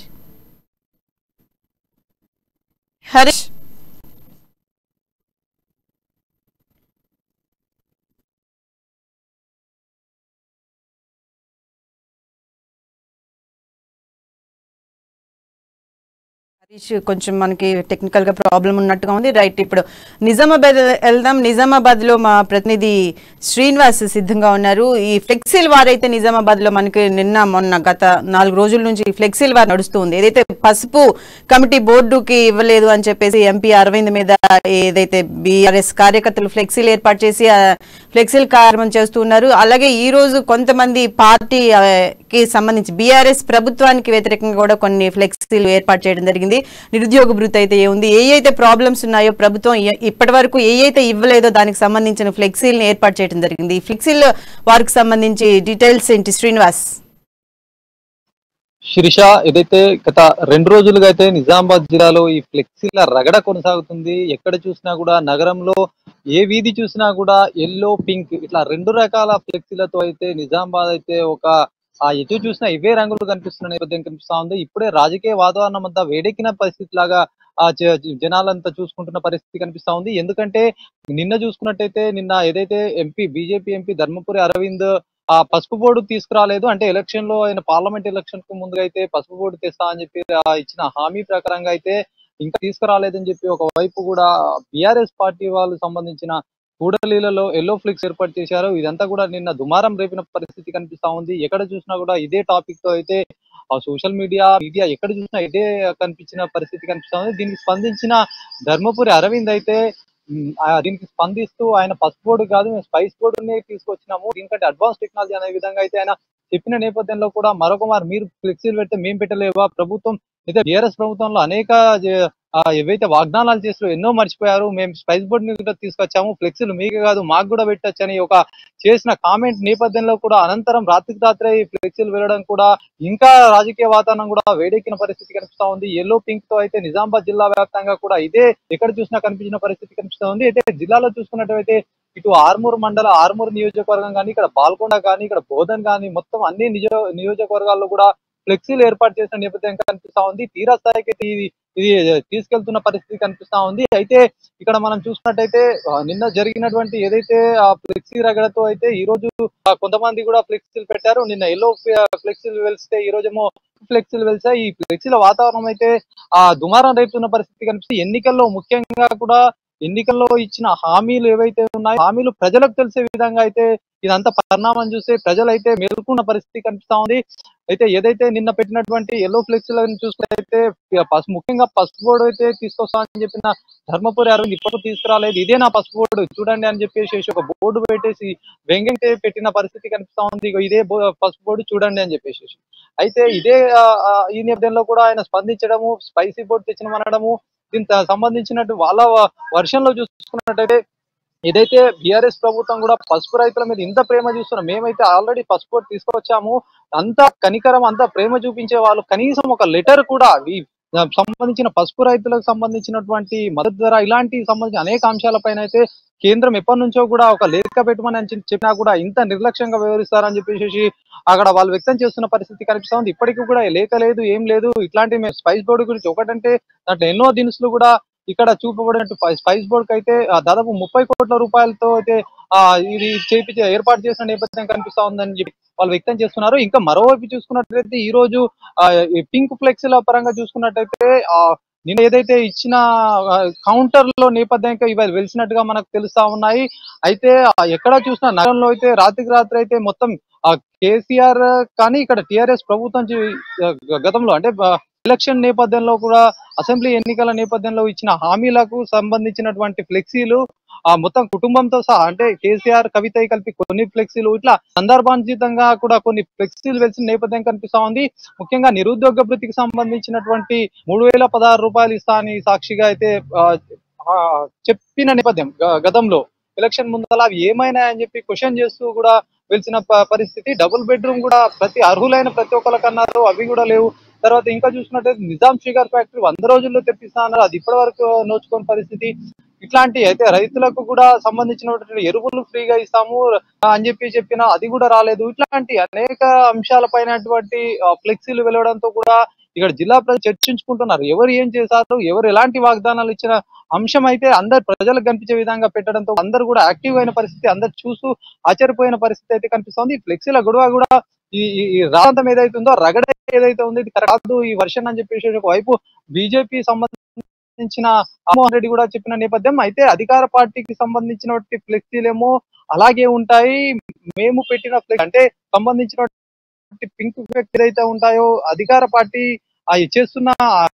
Speaker 1: హరీష్ హరీష్ కొంచెం మనకి టెక్నికల్ గా ప్రాబ్లం ఉన్నట్టుగా ఉంది రైట్ ఇప్పుడు నిజామాబాద్ వెళ్దాం నిజామాబాద్ లో మా ప్రతినిధి శ్రీనివాస్ సిద్ధంగా ఉన్నారు ఈ ఫ్లెక్సీల్ వార్ అయితే నిజామాబాద్ లో మనకి నిన్న మొన్న గత నాలుగు రోజుల నుంచి ఈ ఫ్లెక్సీల్ వార్ నడుస్తుంది ఏదైతే పసుపు కమిటీ బోర్డుకి ఇవ్వలేదు అని చెప్పేసి ఎంపీ అరవింద్ మీద ఏదైతే బీఆర్ఎస్ కార్యకర్తలు ఫ్లెక్సీలు ఏర్పాటు చేసి ఆ ఫ్లెక్సీలు కార్యక్రమం చేస్తున్నారు అలాగే ఈ రోజు కొంతమంది పార్టీ ఆ, కి సంబంధించి బీఆర్ఎస్ ప్రభుత్వానికి వ్యతిరేకంగా కూడా కొన్ని ఫ్లెక్సీలు ఏర్పాటు చేయడం జరిగింది నిరుద్యోగ భృతి అయితే ఏముంది ఏ అయితే ప్రాబ్లమ్స్ ఉన్నాయో ప్రభుత్వం ఏ- ఇప్పటి వరకు ఏ అయితే ఇవ్వలేదో దానికి సంబంధించిన ఫ్లెక్సీలను ఏర్పాటు చేయడం జరిగింది ఈ ఫ్లెక్సీల వారికి సంబంధించి డీటెయిల్స్ ఏంటి శ్రీనివాస్
Speaker 5: శిరీష ఏదైతే గత రెండు రోజులుగా అయితే నిజామాబాద్ జిల్లాలో ఈ ఫ్లెక్సీల రగడ కొనసాగుతుంది ఎక్కడ చూసినా కూడా నగరంలో ఏ వీధి చూసినా కూడా ఎల్లో పింక్ ఇట్లా రెండు రకాల ఫ్లెక్సీలతో అయితే నిజామాబాద్ అయితే ఒక ఆ ఎటు చూసినా ఇవే రంగులు కనిపిస్తున్న నేపథ్యం కనిపిస్తా ఉంది ఇప్పుడే రాజకీయ వాతావరణం అంతా వేడెక్కిన పరిస్థితి లాగా ఆ జ- జ- జనాలంతా చూసుకుంటున్న పరిస్థితి కనిపిస్తా ఉంది ఎందుకంటే నిన్న చూసుకున్నట్టయితే నిన్న ఏదైతే MP BJP MP Dharmapuri Arvind ఆ పసుపు బోర్డు తీసుకురాలేదు అంటే ఎలక్షన్ లో ఆయన పార్లమెంట్ ఎలక్షన్ కు ముందుగా అయితే పసుపు బోర్డు తెస్తా అని చెప్పి ఆ ఇచ్చిన హామీ ప్రకారంగా అయితే ఇంకా తీసుకురాలేదని చెప్పి ఒకవైపు కూడా బిఆర్ఎస్ పార్టీ వాళ్ళు సంబంధించిన కూడలీలలో ఎల్లో ఫ్లిక్స్ ఏర్పాటు చేశారు ఇదంతా కూడా నిన్న దుమారం రేపిన పరిస్థితి కనిపిస్తా ఉంది ఎక్కడ చూసినా కూడా ఇదే టాపిక్ తో అయితే ఆ సోషల్ మీడియా మీడియా ఎక్కడ చూసినా ఇదే కనిపించిన పరిస్థితి కనిపిస్తుంది దీనికి స్పందించిన ధర్మపురి అరవింద్ అయితే ఉమ్, ఆ దీనికి స్పందిస్తూ ఆయన పసుపు బోర్డు కాదు మేము స్పైస్ బోర్డుని తీసుకొచ్చినాము దీనికంటే అడ్వాన్స్ టెక్నాలజీ అనే విధంగా అయితే ఆయన చెప్పిన నేపథ్యంలో కూడా మరొక మారు మీరు ఫ్లెక్సీలు పెడితే మేము పెట్టలేవా ప్రభుత్వం అయితే బీఆర్ఎస్ ప్రభుత్వంలో అనేక జే- ఆ, ఏవైతే వాగ్దానాలు చేస్తూ ఎన్నో మర్చిపోయారు మేము స్పైస్ బోర్డ్ ని కూడా తీసుకొచ్చాము ఫ్లెక్సీలు మీకు కాదు మాకు కూడా పెట్టొచ్చని ఒక చేసిన కామెంట్ నేపథ్యంలో కూడా అనంతరం రాత్రికి రాత్రే ఈ ఫ్లెక్సీలు వెళ్ళడం కూడా ఇంకా రాజకీయ వాతావరణం కూడా వేడెక్కిన పరిస్థితి కనిపిస్తా ఉంది ఎల్లో పింక్ తో అయితే నిజామాబాద్ జిల్లా వ్యాప్తంగా కూడా ఇదే ఎక్కడ చూసినా కనిపించిన పరిస్థితి కనిపిస్తా ఉంది అయితే జిల్లాలో చూసుకున్నట్టయితే ఇటు ఆర్మూర్ మండల ఆర్మూర్ నియోజకవర్గం కానీ ఇక్కడ బాల్కొండ కానీ ఇక్కడ బోధన్ కానీ మొత్తం అన్ని నిజ నియోజకవర్గాల్లో కూడా ఫ్లెక్సీలు ఏర్పాటు చేసిన నేపథ్యం కనిపిస్తా ఉంది తీరా స్థాయికి అయితే ఇది ఇది తీసుకెళ్తున్న పరిస్థితి కనిపిస్తా ఉంది అయితే ఇక్కడ మనం చూసుకున్నట్టయితే ఆ, నిన్న జరిగినటువంటి ఏదైతే ఆ ఫ్లెక్సీ రగడతో అయితే ఈ రోజు ఆ, కొంతమంది కూడా ఫ్లెక్సీలు పెట్టారు నిన్న ఎల్లో ఫ్లెక్సీలు వెలిస్తే ఈ రోజేమో ఫ్లెక్సీలు వెలిసాయి ఈ ఫ్లెక్సీల వాతావరణం అయితే ఆ దుమారం రేపుతున్న పరిస్థితి కనిపిస్తుంది ఎన్నికల్లో ముఖ్యంగా కూడా ఎన్నికల్లో ఇచ్చిన హామీలు ఏవైతే ఉన్నాయో హామీలు ప్రజలకు తెలిసే విధంగా అయితే ఇదంతా పరిణామం చూస్తే ప్రజలైతే మేల్కొన్న పరిస్థితి కనిపిస్తా ఉంది అయితే ఏదైతే నిన్న పెట్టినటువంటి ఎల్లో ఫ్లెక్సీలను చూసుకుంటే పసుపు ముఖ్యంగా పసుపు బోర్డు అయితే తీసుకొస్తామని చెప్పిన ధర్మపురి అరవింద్ ఇప్పటికీ తీసుకురాలేదు ఇదే నా పసుపు బోర్డు చూడండి అని చెప్పేసి ఒక బోర్డు పెట్టేసి వ్యంగ్యం చే- పెట్టిన పరిస్థితి కనిపిస్తా ఉంది ఇగో ఇదే బో- పసుపు బోర్డు చూడండి అని చెప్పేసి అయితే ఇదే ఆ, ఆ, ఈ నేపథ్యంలో కూడా ఆయన స్పందించడము స్పైసీ బోర్డు తెచ్చినమనడము దీనికి సంబంధించినట్టు వాళ్ళ వర్షంలో చూసుకున్నట్టయితే ఏదైతే బీఆర్ఎస్ ప్రభుత్వం కూడా పసుపు రైతుల మీద ఇంత ప్రేమ చూస్తున్నాం మేమైతే ఆల్రెడీ పసుపు బోర్డు తీసుకొచ్చాము అంత కనికరం అంత ప్రేమ చూపించే వాళ్ళు కనీసం ఒక లెటర్ కూడా ఈ సంబంధించిన పసుపు రైతులకు సంబంధించినటువంటి మద్దతు ధర ఇలాంటి సంబంధించిన అనేక అంశాలపైన అయితే కేంద్రం ఎప్పటి నుంచో కూడా ఒక లేఖ పెట్టమని అని చెప్పి- చెప్పినా కూడా ఇంత నిర్లక్ష్యంగా వ్యవహరిస్తారని చెప్పేసి అక్కడ వాళ్ళు వ్యక్తం చేస్తున్న పరిస్థితి కనిపిస్తా ఉంది ఇప్పటికీ కూడా లేఖ లేదు ఏం లేదు ఇట్లాంటి మేము స్పైస్ బోర్డు గురించి ఒకటంటే దాంట్లో ఎన్నో దినుసులు కూడా ఇక్కడ చూపబడినట్టు స్పై- స్పైస్ బోర్డ్ కి అయితే ఆ, దాదాపు ముప్పై కోట్ల రూపాయలతో అయితే ఆ ఇది చేపించి ఏర్పాటు చేసిన నేపథ్యం కనిపిస్తా ఉందని చెప్పి వాళ్ళు వ్యక్తం చేస్తున్నారు ఇంకా మరోవైపు చూసుకున్నట్లయితే ఈ రోజు ఆ, ఈ పింక్ ఫ్లెక్సీల పరంగా చూసుకున్నట్టయితే ఆ నిన్న ఏదైతే ఇచ్చిన కౌంటర్ లో నేపథ్యంగా ఇవి వెలిసినట్టుగా మనకు తెలుస్తా ఉన్నాయి అయితే ఆ, ఎక్కడ చూసినా నగరంలో అయితే రాత్రికి రాత్రి అయితే మొత్తం ఆ కేసీఆర్ కానీ ఇక్కడ టిఆర్ఎస్ ప్రభుత్వం చే- గ- గతంలో అంటే బ- ఎలక్షన్ నేపథ్యంలో కూడా అసెంబ్లీ ఎన్నికల నేపథ్యంలో ఇచ్చిన హామీలకు సంబంధించినటువంటి ఫ్లెక్సీలు ఆ మొత్తం కుటుంబంతో సహా అంటే కేసీఆర్ కవిత కలిపి కొన్ని ఫ్లెక్సీలు ఇట్లా సందర్భానుచితంగా కూడా కొన్ని ఫ్లెక్సీలు వెలిసిన నేపథ్యం కనిపిస్తా ఉంది ముఖ్యంగా నిరుద్యోగ వృత్తికి సంబంధించినటువంటి మూడు వేల పదహారు రూపాయలు ఇస్తా అని సాక్షిగా అయితే ఆ, ఆ, చెప్పిన నేపథ్యం గ- గతంలో ఎలక్షన్ ముందల అవి ఏమైనా అని చెప్పి క్వశ్చన్ చేస్తూ కూడా వెలిసిన ప- పరిస్థితి డబుల్ బెడ్రూమ్ కూడా ప్రతి అర్హులైన ప్రతి ఒక్కరికి అన్నారు అవి కూడా లేవు తర్వాత ఇంకా చూసుకున్నట్టయితే నిజాం షుగర్ ఫ్యాక్టరీ వంద రోజుల్లో తెప్పిస్తా అన్నారు అది ఇప్పటి వరకు నోచుకోని పరిస్థితి ఇట్లాంటి అయితే రైతులకు కూడా సంబంధించినటువంటి ఎరువులు ఫ్రీగా ఇస్తాము అని చెప్పి చెప్పిన అది కూడా రాలేదు ఇట్లాంటి అనేక అంశాలపైనటువంటి ఫ్లెక్సీలు వెలవడంతో కూడా ఇక్కడ జిల్లా ప్రజలు చర్చించుకుంటున్నారు ఎవరు ఏం చేశారు ఎవరు ఎలాంటి వాగ్దానాలు ఇచ్చిన అంశం అయితే అందరు ప్రజలకు కనిపించే విధంగా పెట్టడంతో అందరు కూడా యాక్టివ్ అయిన పరిస్థితి అందరు చూస్తూ ఆశ్చర్యపోయిన పరిస్థితి అయితే కనిపిస్తోంది ఈ ఫ్లెక్సీల గొడవ కూడా ఈ ఈ- ఈ రాంతం ఏదైతే ఉందో రగడ ఏదైతే ఉందో ఇది కరెక్ట్ కాదు ఈ వర్షన్ అని చెప్పేసి ఒకవైపు బీజేపీ సంబంధించిన రామ్మోహన్ రెడ్డి కూడా చెప్పిన నేపథ్యం అయితే అధికార పార్టీకి సంబంధించినటువంటి ఫ్లెక్సీలేమో అలాగే ఉంటాయి మేము పెట్టిన ఫ్లెక్స్ అంటే సంబంధించిన పింక్ ఫ్లెక్స్ ఏదైతే ఉంటాయో అధికార పార్టీ అవి చేస్తున్న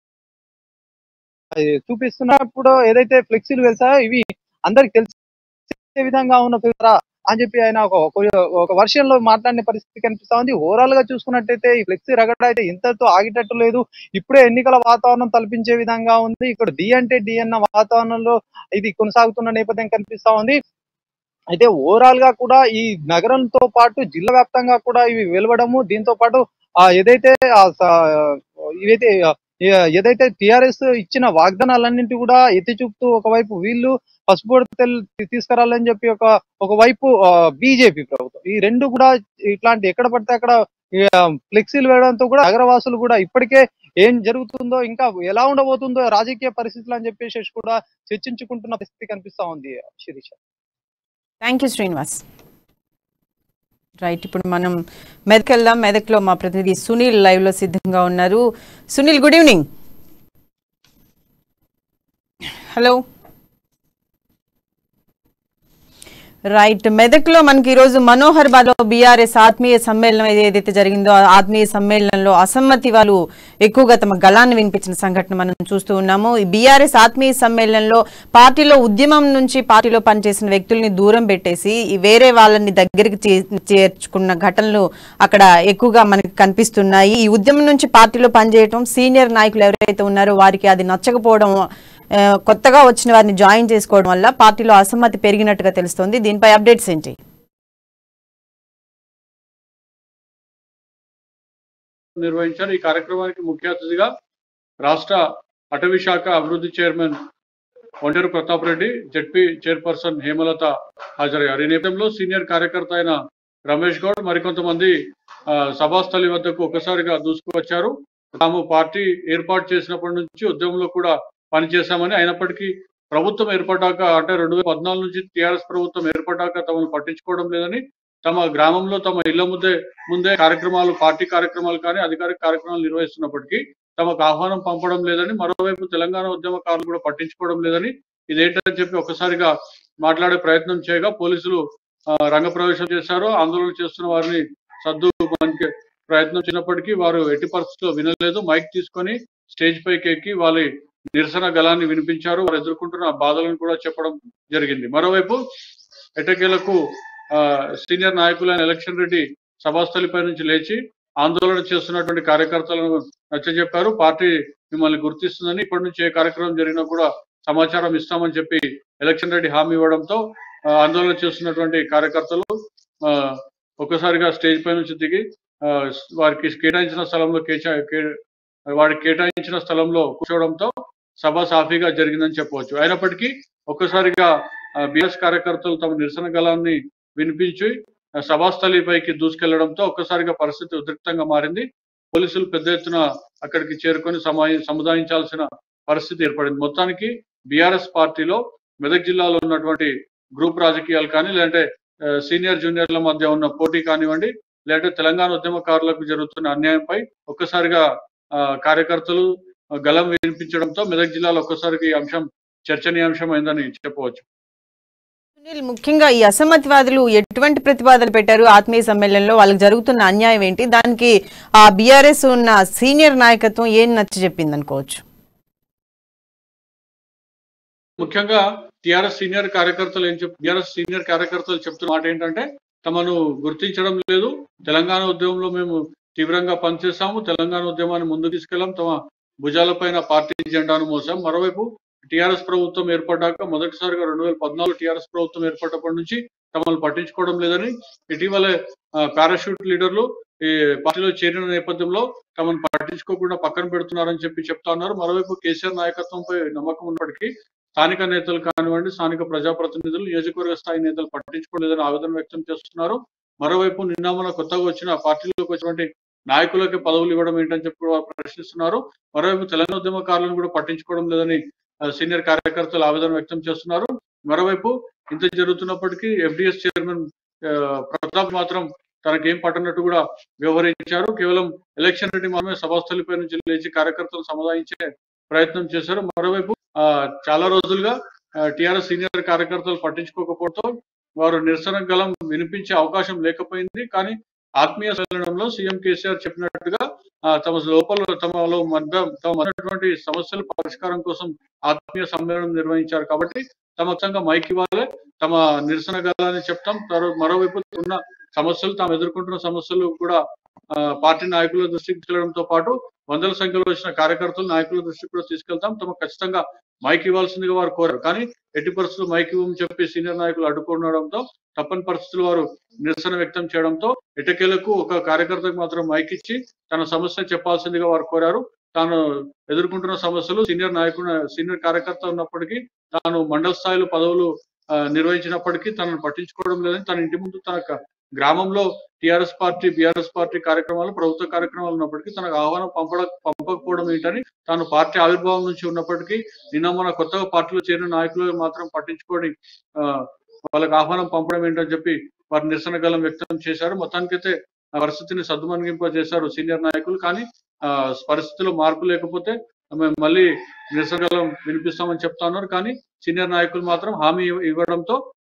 Speaker 5: ఆ, చూపిస్తున్నప్పుడు ఏదైతే ఫ్లెక్సీలు వెళ్తాయో ఇవి అందరికి తెలిసే విధంగా ఉన్న ఫిల్టరా అని చెప్పి ఆయన ఒక ఒక- ఒక వర్షన్ లో మాట్లాడిన పరిస్థితి కనిపిస్తా ఉంది ఓవరాల్ గా చూసుకున్నట్టయితే ఈ ఫ్లెక్సీ రగడ అయితే ఇంతతో ఆగేటట్టు లేదు ఇప్పుడే ఎన్నికల వాతావరణం తలపించే విధంగా ఉంది ఇక్కడ డి అంటే డి అన్న వాతావరణంలో ఇది కొనసాగుతున్న నేపథ్యం కనిపిస్తా ఉంది అయితే ఓవరాల్ గా కూడా ఈ నగరంతో పాటు జిల్లా వ్యాప్తంగా కూడా ఇవి వెలువడము దీంతో పాటు ఆ ఏదైతే ఆ స- ఇవైతే ఆ, ఏ- ఏదైతే టిఆర్ఎస్ ఇచ్చిన వాగ్దానాలన్నింటి కూడా ఎత్తి చూపుతూ ఒకవైపు వీళ్ళు పసుపు తీసుకురాలని చెప్పి ఒక ఒకవైపు బీజేపీ ప్రభుత్వం ఈ రెండు కూడా ఇట్లాంటి ఎక్కడ పడితే అక్కడ ఈ, ఆ, ఫ్లెక్సీలు వేయడంతో కూడా నగరవాసులు కూడా ఇప్పటికే ఏం జరుగుతుందో ఇంకా ఎలా ఉండబోతుందో రాజకీయ పరిస్థితులు అని చెప్పేసి కూడా చర్చించుకుంటున్న పరిస్థితి కనిపిస్తా ఉంది Sirisha
Speaker 1: thank you Srinivas right ఇప్పుడు మనం మెదక్ వెళ్దాం మెదక్లో మా ప్రతినిధి సునీల్ లైవ్ లో సిద్ధంగా ఉన్నారు Sunil good evening hello right మెదక్లో మనకి ఈరోజు మనోహర్ బాలో బీఆర్ఎస్ ఆత్మీయ సమ్మేళనం ఏది- ఏదైతే జరిగిందో ఆ ఆత్మీయ సమ్మేళనంలో అసమ్మతి వాళ్ళు ఎక్కువగా తమ గళాన్ని వినిపించిన సంఘటన మనం చూస్తూ ఉన్నాము ఈ బీఆర్ఎస్ ఆత్మీయ సమ్మేళనంలో పార్టీలో ఉద్యమం నుంచి పార్టీలో పనిచేసిన వ్యక్తుల్ని దూరం పెట్టేసి ఈ వేరే వాళ్ళని దగ్గరికి చే- చేర్చుకున్న ఘటనలు అక్కడ ఎక్కువగా మనకి కనిపిస్తున్నాయి ఈ ఉద్యమం నుంచి పార్టీలో పనిచేయటం సీనియర్ నాయకులు ఎవరైతే ఉన్నారో వారికి అది నచ్చకపోవడం ఆ, కొత్తగా వచ్చిన వారిని జాయిన్ చేసుకోవడం వల్ల పార్టీలో అసమ్మతి పెరిగినట్టుగా తెలుస్తోంది దీనిపై అప్డేట్స్ ఏంటి
Speaker 6: నిర్వహించారు ఈ కార్యక్రమానికి ముఖ్య అతిథిగా రాష్ట్ర అటవీ శాఖ అభివృద్ధి chairman Onteru Pratap Reddy ZP chairperson Hemalatha హాజరయ్యారు ఈ నేపథ్యంలో సీనియర్ కార్యకర్త అయిన రమేష్ గౌడ్ మరికొంతమంది ఆ, సభాస్థలి వద్దకు ఒకసారిగా దూసుకువచ్చారు తాము పార్టీ ఏర్పాటు చేసినప్పటి నుంచి ఉద్యమంలో కూడా పనిచేశామని అయినప్పటికీ ప్రభుత్వం ఏర్పడ్డాక అంటే రెండు వేల పద్నాలుగు నుంచి టీఆర్ఎస్ ప్రభుత్వం ఏర్పడ్డాక తమను పట్టించుకోవడం లేదని తమ గ్రామంలో తమ ఇళ్ల ముందే ముందే కార్యక్రమాలు పార్టీ కార్యక్రమాలు కానీ అధికారిక కార్యక్రమాలు నిర్వహిస్తున్నప్పటికీ తమకు ఆహ్వానం పంపడం లేదని మరోవైపు తెలంగాణ ఉద్యమకారులు కూడా పట్టించుకోవడం లేదని ఇదేంటని చెప్పి ఒక్కసారిగా మాట్లాడే ప్రయత్నం చేయగా పోలీసులు ఆ, రంగప్రవేశం చేశారు ఆందోళన చేస్తున్న వారిని సర్దు మనకి ప్రయత్నం చేసినప్పటికీ వారు ఎట్టి పరిస్థితుల్లో వినలేదు మైక్ తీసుకొని స్టేజ్ పైకి ఎక్కి వాళ్ళ నిరసన గలాన్ని వినిపించారు వారు ఎదుర్కొంటున్న బాధలను కూడా చెప్పడం జరిగింది మరోవైపు ఎటకేలకు ఆ, సీనియర్ నాయకులైన ఎలక్షన్ రెడ్డి సభాస్థలిపై నుంచి లేచి ఆందోళన చేస్తున్నటువంటి కార్యకర్తలను నచ్చజెప్పారు పార్టీ మిమ్మల్ని గుర్తిస్తుందని ఇప్పటి నుంచి ఏ కార్యక్రమం జరిగినా కూడా సమాచారం ఇస్తామని చెప్పి ఎలక్షన్ రెడ్డి హామీ ఇవ్వడంతో ఆ, ఆందోళన చేస్తున్నటువంటి కార్యకర్తలు ఆ, ఒక్కసారిగా స్టేజ్ పై నుంచి దిగి ఆ, వారికి కేటాయించిన స్థలంలో కేచా కే- వారికి కేటాయించిన స్థలంలో కూర్చోవడంతో సభ సాఫీగా జరిగిందని చెప్పవచ్చు అయినప్పటికీ ఒక్కసారిగా బిఎస్ కార్యకర్తలు తమ నిరసన గలాన్ని వినిపించి ఆ, సభాస్థలిపైకి దూసుకెళ్లడంతో ఒక్కసారిగా పరిస్థితి ఉద్రిక్తంగా మారింది పోలీసులు పెద్ద ఎత్తున అక్కడికి చేరుకొని సమాయి సముదాయించాల్సిన పరిస్థితి ఏర్పడింది మొత్తానికి బీఆర్ఎస్ పార్టీలో మెదక్ జిల్లాలో ఉన్నటువంటి గ్రూప్ రాజకీయాలు కానీ లేదంటే ఆ, సీనియర్ జూనియర్ల మధ్య ఉన్న పోటీ కానివ్వండి లేదంటే తెలంగాణ ఉద్యమకారులకు జరుగుతున్న అన్యాయంపై ఒక్కసారిగా ఆ, కార్యకర్తలు ఆ, గలం వినిపించడంతో మెదక్ జిల్లాలో ఒక్కసారికి ఈ అంశం చర్చనీయాంశం అయిందని చెప్పవచ్చు
Speaker 1: సునీల్ ముఖ్యంగా ఈ అసమ్మతివాదులు ఎటువంటి ప్రతిపాదనలు పెట్టారు ఆత్మీయ సమ్మేళనంలో వాళ్ళకి జరుగుతున్న అన్యాయం ఏంటి దానికి ఆ బీఆర్ఎస్ ఉన్న సీనియర్ నాయకత్వం ఏం నచ్చ చెప్పింది అనుకోవచ్చు
Speaker 6: ముఖ్యంగా టిఆర్ఎస్ సీనియర్ కార్యకర్తలు ఏం చెప్ టిఆర్ఎస్ సీనియర్ కార్యకర్తలు చెప్తున్న మాట ఏంటంటే తమను గుర్తించడం లేదు తెలంగాణ ఉద్యమంలో మేము తీవ్రంగా పనిచేశాము తెలంగాణ ఉద్యమాన్ని ముందుకు తీసుకెళ్లాం తమ భుజాలపైన పార్టీ జెండాను మోసాం మరోవైపు టిఆర్ఎస్ ప్రభుత్వం ఏర్పడ్డాక మొదటిసారిగా రెండు వేల పద్నాలుగు టిఆర్ఎస్ ప్రభుత్వం ఏర్పడ్డప్పటి నుంచి తమను పట్టించుకోవడం లేదని ఇటీవలే పారాషూట్ లీడర్లు ఈ పార్టీలో చేరిన నేపథ్యంలో తమను పట్టించుకోకుండా పక్కన పెడుతున్నారని చెప్పి చెప్తా ఉన్నారు మరోవైపు కేసీఆర్ నాయకత్వంపై నమ్మకం ఉన్నప్పటికీ స్థానిక నేతలు కానివ్వండి స్థానిక ప్రజాప్రతినిధులు నియోజకవర్గ స్థాయి నేతలు పట్టించుకోలేదని ఆవేదన వ్యక్తం చేస్తున్నారు మరోవైపు నిన్న మన కొత్తగా వచ్చిన పార్టీలోకి వచ్చినటువంటి నాయకులకి పదవులు ఇవ్వడం ఏంటని చెప్పి కూడా ప్రశ్నిస్తున్నారు మరోవైపు తెలంగాణ ఉద్యమకారులను కూడా పట్టించుకోవడం లేదని ఆ, సీనియర్ కార్యకర్తలు ఆవేదన వ్యక్తం చేస్తున్నారు మరోవైపు ఇంత జరుగుతున్నప్పటికీ ఎఫ్డిఎస్ చైర్మన్ ఆ, ప్రతాప్ మాత్రం తనకేం పట్టనట్టు కూడా వ్యవహరించారు కేవలం ఎలక్షన్ రెడ్డి మాత్రమే సభాస్థలిపై నుంచి లేచి కార్యకర్తలు సముదాయించే ప్రయత్నం చేశారు మరోవైపు ఆ, చాలా రోజులుగా టిఆర్ఎస్ సీనియర్ కార్యకర్తలు పట్టించుకోకపోవడంతో వారు నిరసన గలం వినిపించే అవకాశం లేకపోయింది కానీ ఆత్మీయ సమ్మేళనంలో సీఎం కేసీఆర్ చెప్పినట్టుగా ఆ, తమ లోపల తమలో మధ్య తమ ఉన్నటువంటి సమస్యల పరిష్కారం కోసం ఆత్మీయ సమ్మేళనం నిర్వహించారు కాబట్టి తమ సంఘం మైక్ ఇవ్వాలి తమ నిరసన గలాన్ని చెప్తాం తర్వా- మరోవైపు ఉన్న సమస్యలు తాము ఎదుర్కొంటున్న సమస్యలు కూడా ఆ, పార్టీ నాయకుల దృష్టికి తీసుకెళ్లడంతో పాటు వందల సంఖ్యలో వచ్చిన కార్యకర్తలు నాయకుల దృష్టికి కూడా తీసుకెళ్తాం తమకు ఖచ్చితంగా మైక్ ఇవ్వాల్సిందిగా వారు కోరారు కానీ ఎట్టి పరిస్థితులు మైక్ ఇవ్వమని చెప్పి సీనియర్ నాయకులు అడ్డుకోవడంతో తప్పని పరిస్థితులు వారు నిరసన వ్యక్తం చేయడంతో ఎటకేలకు ఒక కార్యకర్తకు మాత్రం మైక్ ఇచ్చి తన సమస్య చెప్పాల్సిందిగా వారు కోరారు తాను ఎదుర్కొంటున్న సమస్యలు సీనియర్ నాయకుడు సీనియర్ కార్యకర్త ఉన్నప్పటికీ తాను మండల స్థాయిలో పదవులు ఆ, నిర్వహించినప్పటికీ తనను పట్టించుకోవడం లేదని తన ఇంటి ముందు తన క- గ్రామంలో టిఆర్ఎస్ పార్టీ బిఆర్ఎస్ పార్టీ కార్యక్రమాలు ప్రభుత్వ కార్యక్రమాలు ఉన్నప్పటికీ తనకు ఆహ్వానం పంపడ పంపకపోవడం ఏంటని తాను పార్టీ ఆవిర్భావం నుంచి ఉన్నప్పటికీ నిన్న మన కొత్తగా పార్టీలో చేరిన నాయకులు మాత్రం పట్టించుకొని ఆ, వాళ్ళకి ఆహ్వానం పంపడం ఏంటని చెప్పి వారు నిరసన గలం వ్యక్తం చేశారు మొత్తానికైతే ఆ పరిస్థితిని సద్దుమణిగింప చేశారు సీనియర్ నాయకులు కానీ ఆ పరిస్థితిలో మార్పు లేకపోతే మేము మళ్ళీ నిరసన గలం వినిపిస్తామని చెప్తా ఉన్నారు కానీ సీనియర్ నాయకులు మాత్రం హామీ ఇవ్వ- ఇవ్వడంతో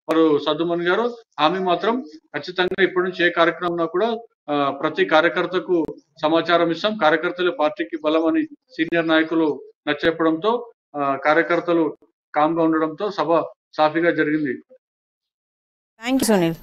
Speaker 6: వారు సద్దుమణి గారు హామీ మాత్రం ఖచ్చితంగా ఇప్పటి నుంచి ఏ కార్యక్రమం ఉన్నా కూడా ఆ, ప్రతి కార్యకర్తకు సమాచారం ఇస్తాం కార్యకర్తలు పార్టీకి బలం అని సీనియర్ నాయకులు నచ్చెప్పడంతో ఆ, కార్యకర్తలు కామ్ గా ఉండడంతో సభ సాఫీగా జరిగింది
Speaker 1: థ్యాంక్ యూ సునీల్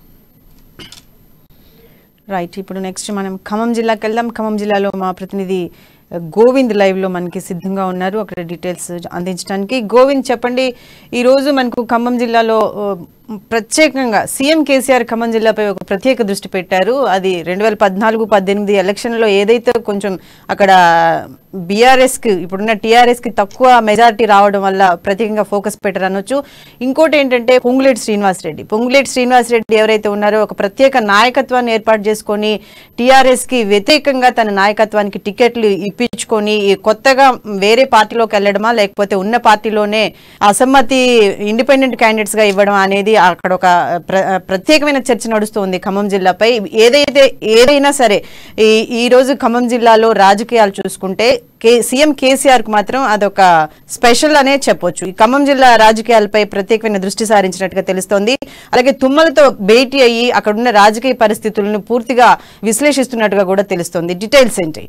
Speaker 1: రైట్ ఇప్పుడు నెక్స్ట్ మనం ఖమ్మం జిల్లాకి వెళ్దాం ఖమ్మం జిల్లాలో మా ప్రతినిధి ఆ, గోవింద్ లైవ్ లో మనకి సిద్ధంగా ఉన్నారు అక్కడ డీటెయిల్స్ అందించడానికి గోవింద్ చెప్పండి ఈ రోజు మనకు ఖమ్మం జిల్లాలో ఆ, ప్రత్యేకంగా సీఎం కేసీఆర్ ఖమ్మం జిల్లాపై ఒక ప్రత్యేక దృష్టి పెట్టారు అది రెండు వేల పద్నాలుగు పద్దెనిమిది ఎలక్షన్లో ఏదైతే కొంచెం అక్కడ బీఆర్ఎస్కి ఇప్పుడున్న టీఆర్ఎస్కి తక్కువ మెజారిటీ రావడం వల్ల ప్రత్యేకంగా ఫోకస్ పెట్టారు అనొచ్చు ఇంకోటి ఏంటంటే పొంగులేటి శ్రీనివాసరెడ్డి పొంగులేటి శ్రీనివాసరెడ్డి ఎవరైతే ఉన్నారో ఒక ప్రత్యేక నాయకత్వాన్ని ఏర్పాటు చేసుకొని టీఆర్ఎస్కి వ్యతిరేకంగా తన నాయకత్వానికి టికెట్లు ఇప్పించుకొని ఈ కొత్తగా వేరే పార్టీలోకి వెళ్ళడమా లేకపోతే ఉన్న పార్టీలోనే అసమ్మతి ఇండిపెండెంట్ క్యాండిడేట్స్ గా ఇవ్వడం అనేది అక్కడ ఒక ప్ర- ప్రత్యేకమైన చర్చ నడుస్తుంది ఖమ్మం జిల్లాపై ఏదైతే ఏదైనా సరే ఈ ఈ రోజు ఖమ్మం జిల్లాలో రాజకీయాలు చూసుకుంటే కే సీఎం కేసీఆర్ కు మాత్రం అదొక స్పెషల్ అనే చెప్పొచ్చు ఈ ఖమ్మం జిల్లా రాజకీయాలపై ప్రత్యేకమైన దృష్టి సారించినట్టుగా తెలుస్తోంది అలాగే తుమ్మలతో భేటీ అయ్యి అక్కడున్న రాజకీయ పరిస్థితులను పూర్తిగా విశ్లేషిస్తున్నట్టుగా కూడా తెలుస్తోంది డీటెయిల్స్ ఏంటి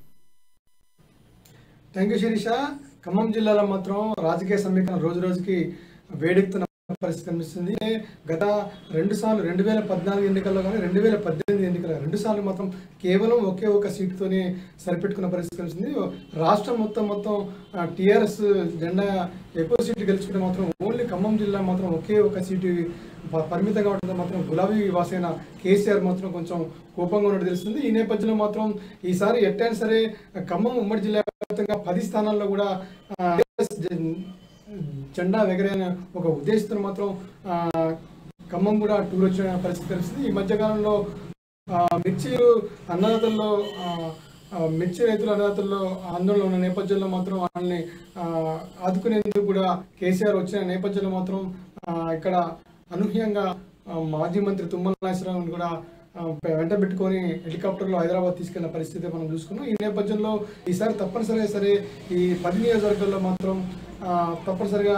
Speaker 7: థ్యాంక్ యూ శిరీష ఖమ్మం జిల్లాలో మాత్రం రాజకీయ సమీకరణ రోజు రోజుకి వేడెక్కుతున్న పరిస్థితి కనిపిస్తుంది గత రెండు సార్లు రెండు వేల పద్నాలుగు ఎన్నికల్లో కానీ రెండు వేల పద్దెనిమిది ఎన్నికల్లో రెండు సార్లు మాత్రం కేవలం ఒకే ఒక సీటుతోనే సరిపెట్టుకున్న పరిస్థితి కనిపిస్తుంది రాష్ట్రం మొత్తం మొత్తం టీఆర్ఎస్ జెండా ఎక్కువ సీట్లు గెలుచుకుంటే మాత్రం ఓన్లీ ఖమ్మం జిల్లా మాత్రం ఒకే ఒక సీటు ప- పరిమితంగా ఉంటుంది మాత్రం గులాబీ వాసైన కేసీఆర్ మాత్రం కొంచెం కోపంగా ఉన్నట్టు తెలుస్తుంది ఈ నేపథ్యంలో మాత్రం ఈసారి ఎట్టైనా సరే ఖమ్మం ఉమ్మడి జిల్లా వ్యాప్తంగా పది స్థానాల్లో కూడా ఆ, TRS జె- జెండా ఎగరైన ఒక ఉద్దేశంతో మాత్రం ఆ, ఖమ్మం కూడా టూర్ వచ్చిన పరిస్థితి కనిపిస్తుంది ఈ మధ్యకాలంలో ఆ, మిర్చి అన్నదాతల్లో ఆ, ఆ, మిర్చి రైతుల అన్నదాతల్లో ఆందోళన ఉన్న నేపథ్యంలో మాత్రం వాళ్ళని ఆ, ఆదుకునేందుకు కూడా కేసీఆర్ వచ్చిన నేపథ్యంలో మాత్రం ఆ, ఇక్కడ అనూహ్యంగా ఆ, మాజీ మంత్రి తుమ్మల నాగేశ్వరరావుని కూడా ఆ, వెంట పెట్టుకొని హెలికాప్టర్లో హైదరాబాద్ తీసుకెళ్లిన పరిస్థితి మనం చూసుకున్నాం ఈ నేపథ్యంలో ఈసారి తప్పనిసరిగా సరే ఈ పది నియోజకవర్గాల్లో మాత్రం ఆ, తప్పనిసరిగా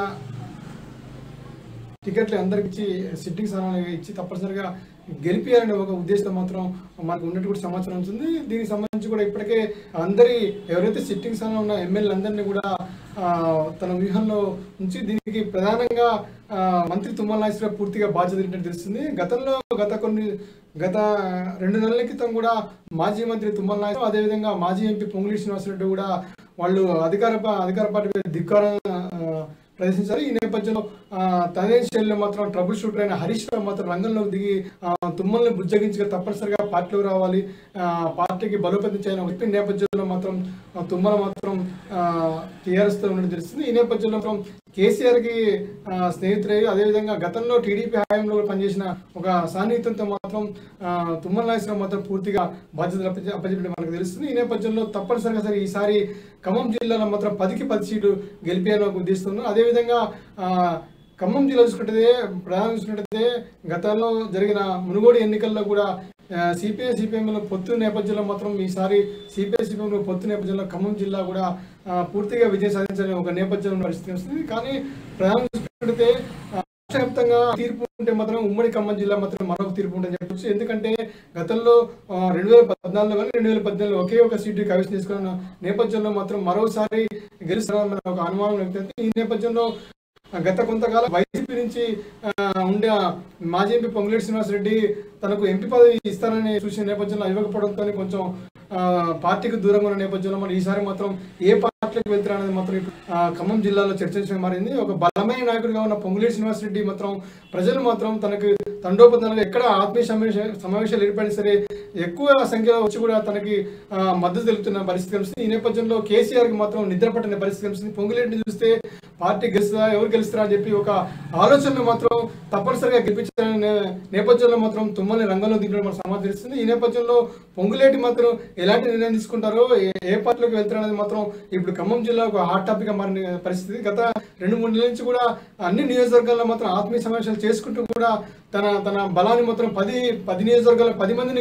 Speaker 7: టికెట్లు అందరికి ఇచ్చి సిట్టింగ్ స్థానాలు ఇచ్చి తప్పనిసరిగా గెలిపియాలనే ఒక ఉద్దేశం మాత్రం మనకు ఉన్నట్టు కూడా సమాచారం ఉంటుంది దీనికి సంబంధించి కూడా ఇప్పటికే అందరి ఎవరైతే సిట్టింగ్ స్థానంలో ఉన్న ఎమ్మెల్యే అందరినీ కూడా ఆ, తన వ్యూహంలో ఉంచి దీనికి ప్రధానంగా ఆ, మంత్రి తుమ్మల నాగేశ్వరరావు పూర్తిగా బాధ్యత ఏంటంటే తెలుస్తుంది గతంలో గత కొన్ని గత రెండు నెలల క్రితం కూడా మాజీ మంత్రి తుమ్మల నాగేశ్వరరావు అదేవిధంగా మాజీ ఎంపీ పొంగులి శ్రీనివాసరెడ్డి కూడా వాళ్ళు అధికార పా- అధికార పార్టీ మీద ధిక్కారం ఆ, ప్రదర్శించారు ఈ నేపథ్యంలో ఆ, తనే శైలిలో మాత్రం ట్రబుల్ షూటర్ అయిన హరీష్ రావు మాత్రం రంగంలోకి దిగి ఆ, తుమ్మల్ని బుజ్జగించగా తప్పనిసరిగా పార్టీలోకి రావాలి ఆ, పార్టీకి బలోపేతం చేయాలని చెప్పి నేపథ్యంలో మాత్రం ఆ, తుమ్మల మాత్రం టీఆర్ఎస్ తో ఉన్నట్టు తెలుస్తుంది ఈ నేపథ్యంలో మాత్రం కేసీఆర్ కి ఆ, స్నేహితులై అదేవిధంగా గతంలో టీడీపీ హయాంలో కూడా పనిచేసిన ఒక సాన్నిహిత్యంతో మాత్రం ఆ, తుమ్మల నాగేశ్వరరావు మాత్రం పూర్తిగా బాధ్యతలు అప్పచె- అప్పచెప్పడం మనకు తెలుస్తుంది ఈ నేపథ్యంలో తప్పనిసరిగా సరే ఈసారి ఖమ్మం జిల్లాలో మాత్రం పదికి పది సీట్లు గెలిపేయాలని ఒక ఉద్దేశిస్తున్నాం అదేవిధంగా ఆ, ఖమ్మం జిల్లా చూసుకుంటే ప్రధానంగా చూసుకుంటే గతంలో జరిగిన మునుగోడు ఎన్నికల్లో కూడా సిపిఐ సిపిఎంలో పొత్తు నేపథ్యంలో మాత్రం ఈసారి సిపిఐ సిపిఎంలో పొత్తు నేపథ్యంలో ఖమ్మం జిల్లా కూడా ఆ, పూర్తిగా విజయం సాధించాలని ఒక నేపథ్యంలో పరిస్థితి వస్తుంది కానీ ప్రధానంగా చూసుకుంటే ఆ, రాష్ట్ర వ్యాప్తంగా తీర్పు ఉంటే మాత్రం ఉమ్మడి ఖమ్మం జిల్లా మాత్రం మరొక తీర్పు ఉంటుందని చెప్పొచ్చు ఎందుకంటే గతంలో రెండు వేల పద్నాలుగులో కానీ రెండు వేల పద్దెనిమిదిలో ఒకే ఒక సీటు కవిసి తీసుకున్న నేపథ్యంలో మాత్రం మరోసారి గెలుస్తారన్న ఒక అనుమానం వ్యక్తం ఈ నేపథ్యంలో గత కొంతకాలం వైసీపీ నుంచి ఆ, ఉండే ఆ మాజీ ఎంపీ పొంగులేటి శ్రీనివాసరెడ్డి తనకు ఎంపీ పదవి ఇస్తారని చూసిన నేపథ్యంలో ఇవ్వకపోవడంతో కొంచెం ఆ, పార్టీకి దూరంగా ఉన్న నేపథ్యంలో మరి ఈసారి మాత్రం ఏ పార్టీకి వెళ్తారనేది మాత్రం ఇప్పుడు, ఆ, ఖమ్మం జిల్లాలో చర్చించడం మారింది ఒక బలమైన నాయకుడిగా ఉన్న పొంగులేటి శ్రీనివాసరెడ్డి మాత్రం ప్రజలు మాత్రం తనకు తండోపతంగా ఎక్కడ ఆత్మీయ సమావేశ సమావేశాలు ఏర్పడినా సరే ఎక్కువ సంఖ్యలో వచ్చి కూడా తనకి ఆ, మద్దతు తెలుపుతున్న పరిస్థితి కనిపిస్తుంది ఈ నేపథ్యంలో కేసీఆర్ కి మాత్రం నిద్ర పట్టిన పరిస్థితి కనిపిస్తుంది పొంగులేటిని చూస్తే పార్టీ గెలుస్తుందా ఎవరు గెలుస్తారా అని చెప్పి ఒక ఆలోచనను మాత్రం తప్పనిసరిగా గెలిపించాలనే నే- నేపథ్యంలో మాత్రం తుమ్మల్ని రంగంలో దిగడం మనకు సమాచారం తెలుస్తుంది ఈ నేపథ్యంలో పొంగులేటి మాత్రం ఎలాంటి నిర్ణయం తీసుకుంటారో ఏ- ఏ పార్టీలోకి వెళ్తారనేది మాత్రం ఇప్పుడు ఖమ్మం జిల్లా ఒక హాట్ టాపిక్ గా మారిన పరిస్థితి గత రెండు మూడు నెలల నుంచి కూడా అన్ని నియోజకవర్గాల్లో మాత్రం ఆత్మీయ సమావేశాలు చేసుకుంటూ కూడా తన తన బలాన్ని మాత్రం పది పది నియోజకవర్గాల్లో పది మందిని గెలిపించుకుంటూ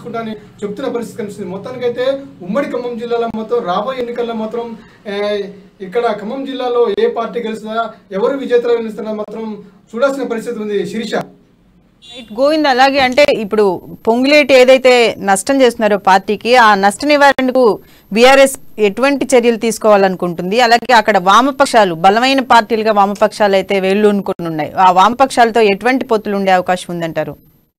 Speaker 7: గెలిపించుకుంటా అని చెప్తున్న పరిస్థితి కనిపిస్తుంది మొత్తానికైతే ఉమ్మడి ఖమ్మం జిల్లాలో మొత్తం రాబోయే ఎన్నికల్లో మాత్రం ఏ, ఇక్కడ ఖమ్మం జిల్లాలో ఏ పార్టీ గెలుస్తుందా ఎవరు విజేతలు గెలుస్తారో మాత్రం చూడాల్సిన పరిస్థితి ఉంది శిరీష
Speaker 1: రైట్ గోవింద్ అలాగే అంటే ఇప్పుడు పొంగులేటి ఏదైతే నష్టం చేస్తున్నారో పార్టీకి ఆ నష్ట నివారణకు బీఆర్ఎస్ ఎటువంటి చర్యలు తీసుకోవాలనుకుంటుంది అలాగే అక్కడ వామపక్షాలు బలమైన పార్టీలుగా వామపక్షాలు అయితే వేళ్ళూనుకుని ఉన్నాయి ఆ వామపక్షాలతో ఎటువంటి పొత్తులు ఉండే అవకాశం ఉందంటారు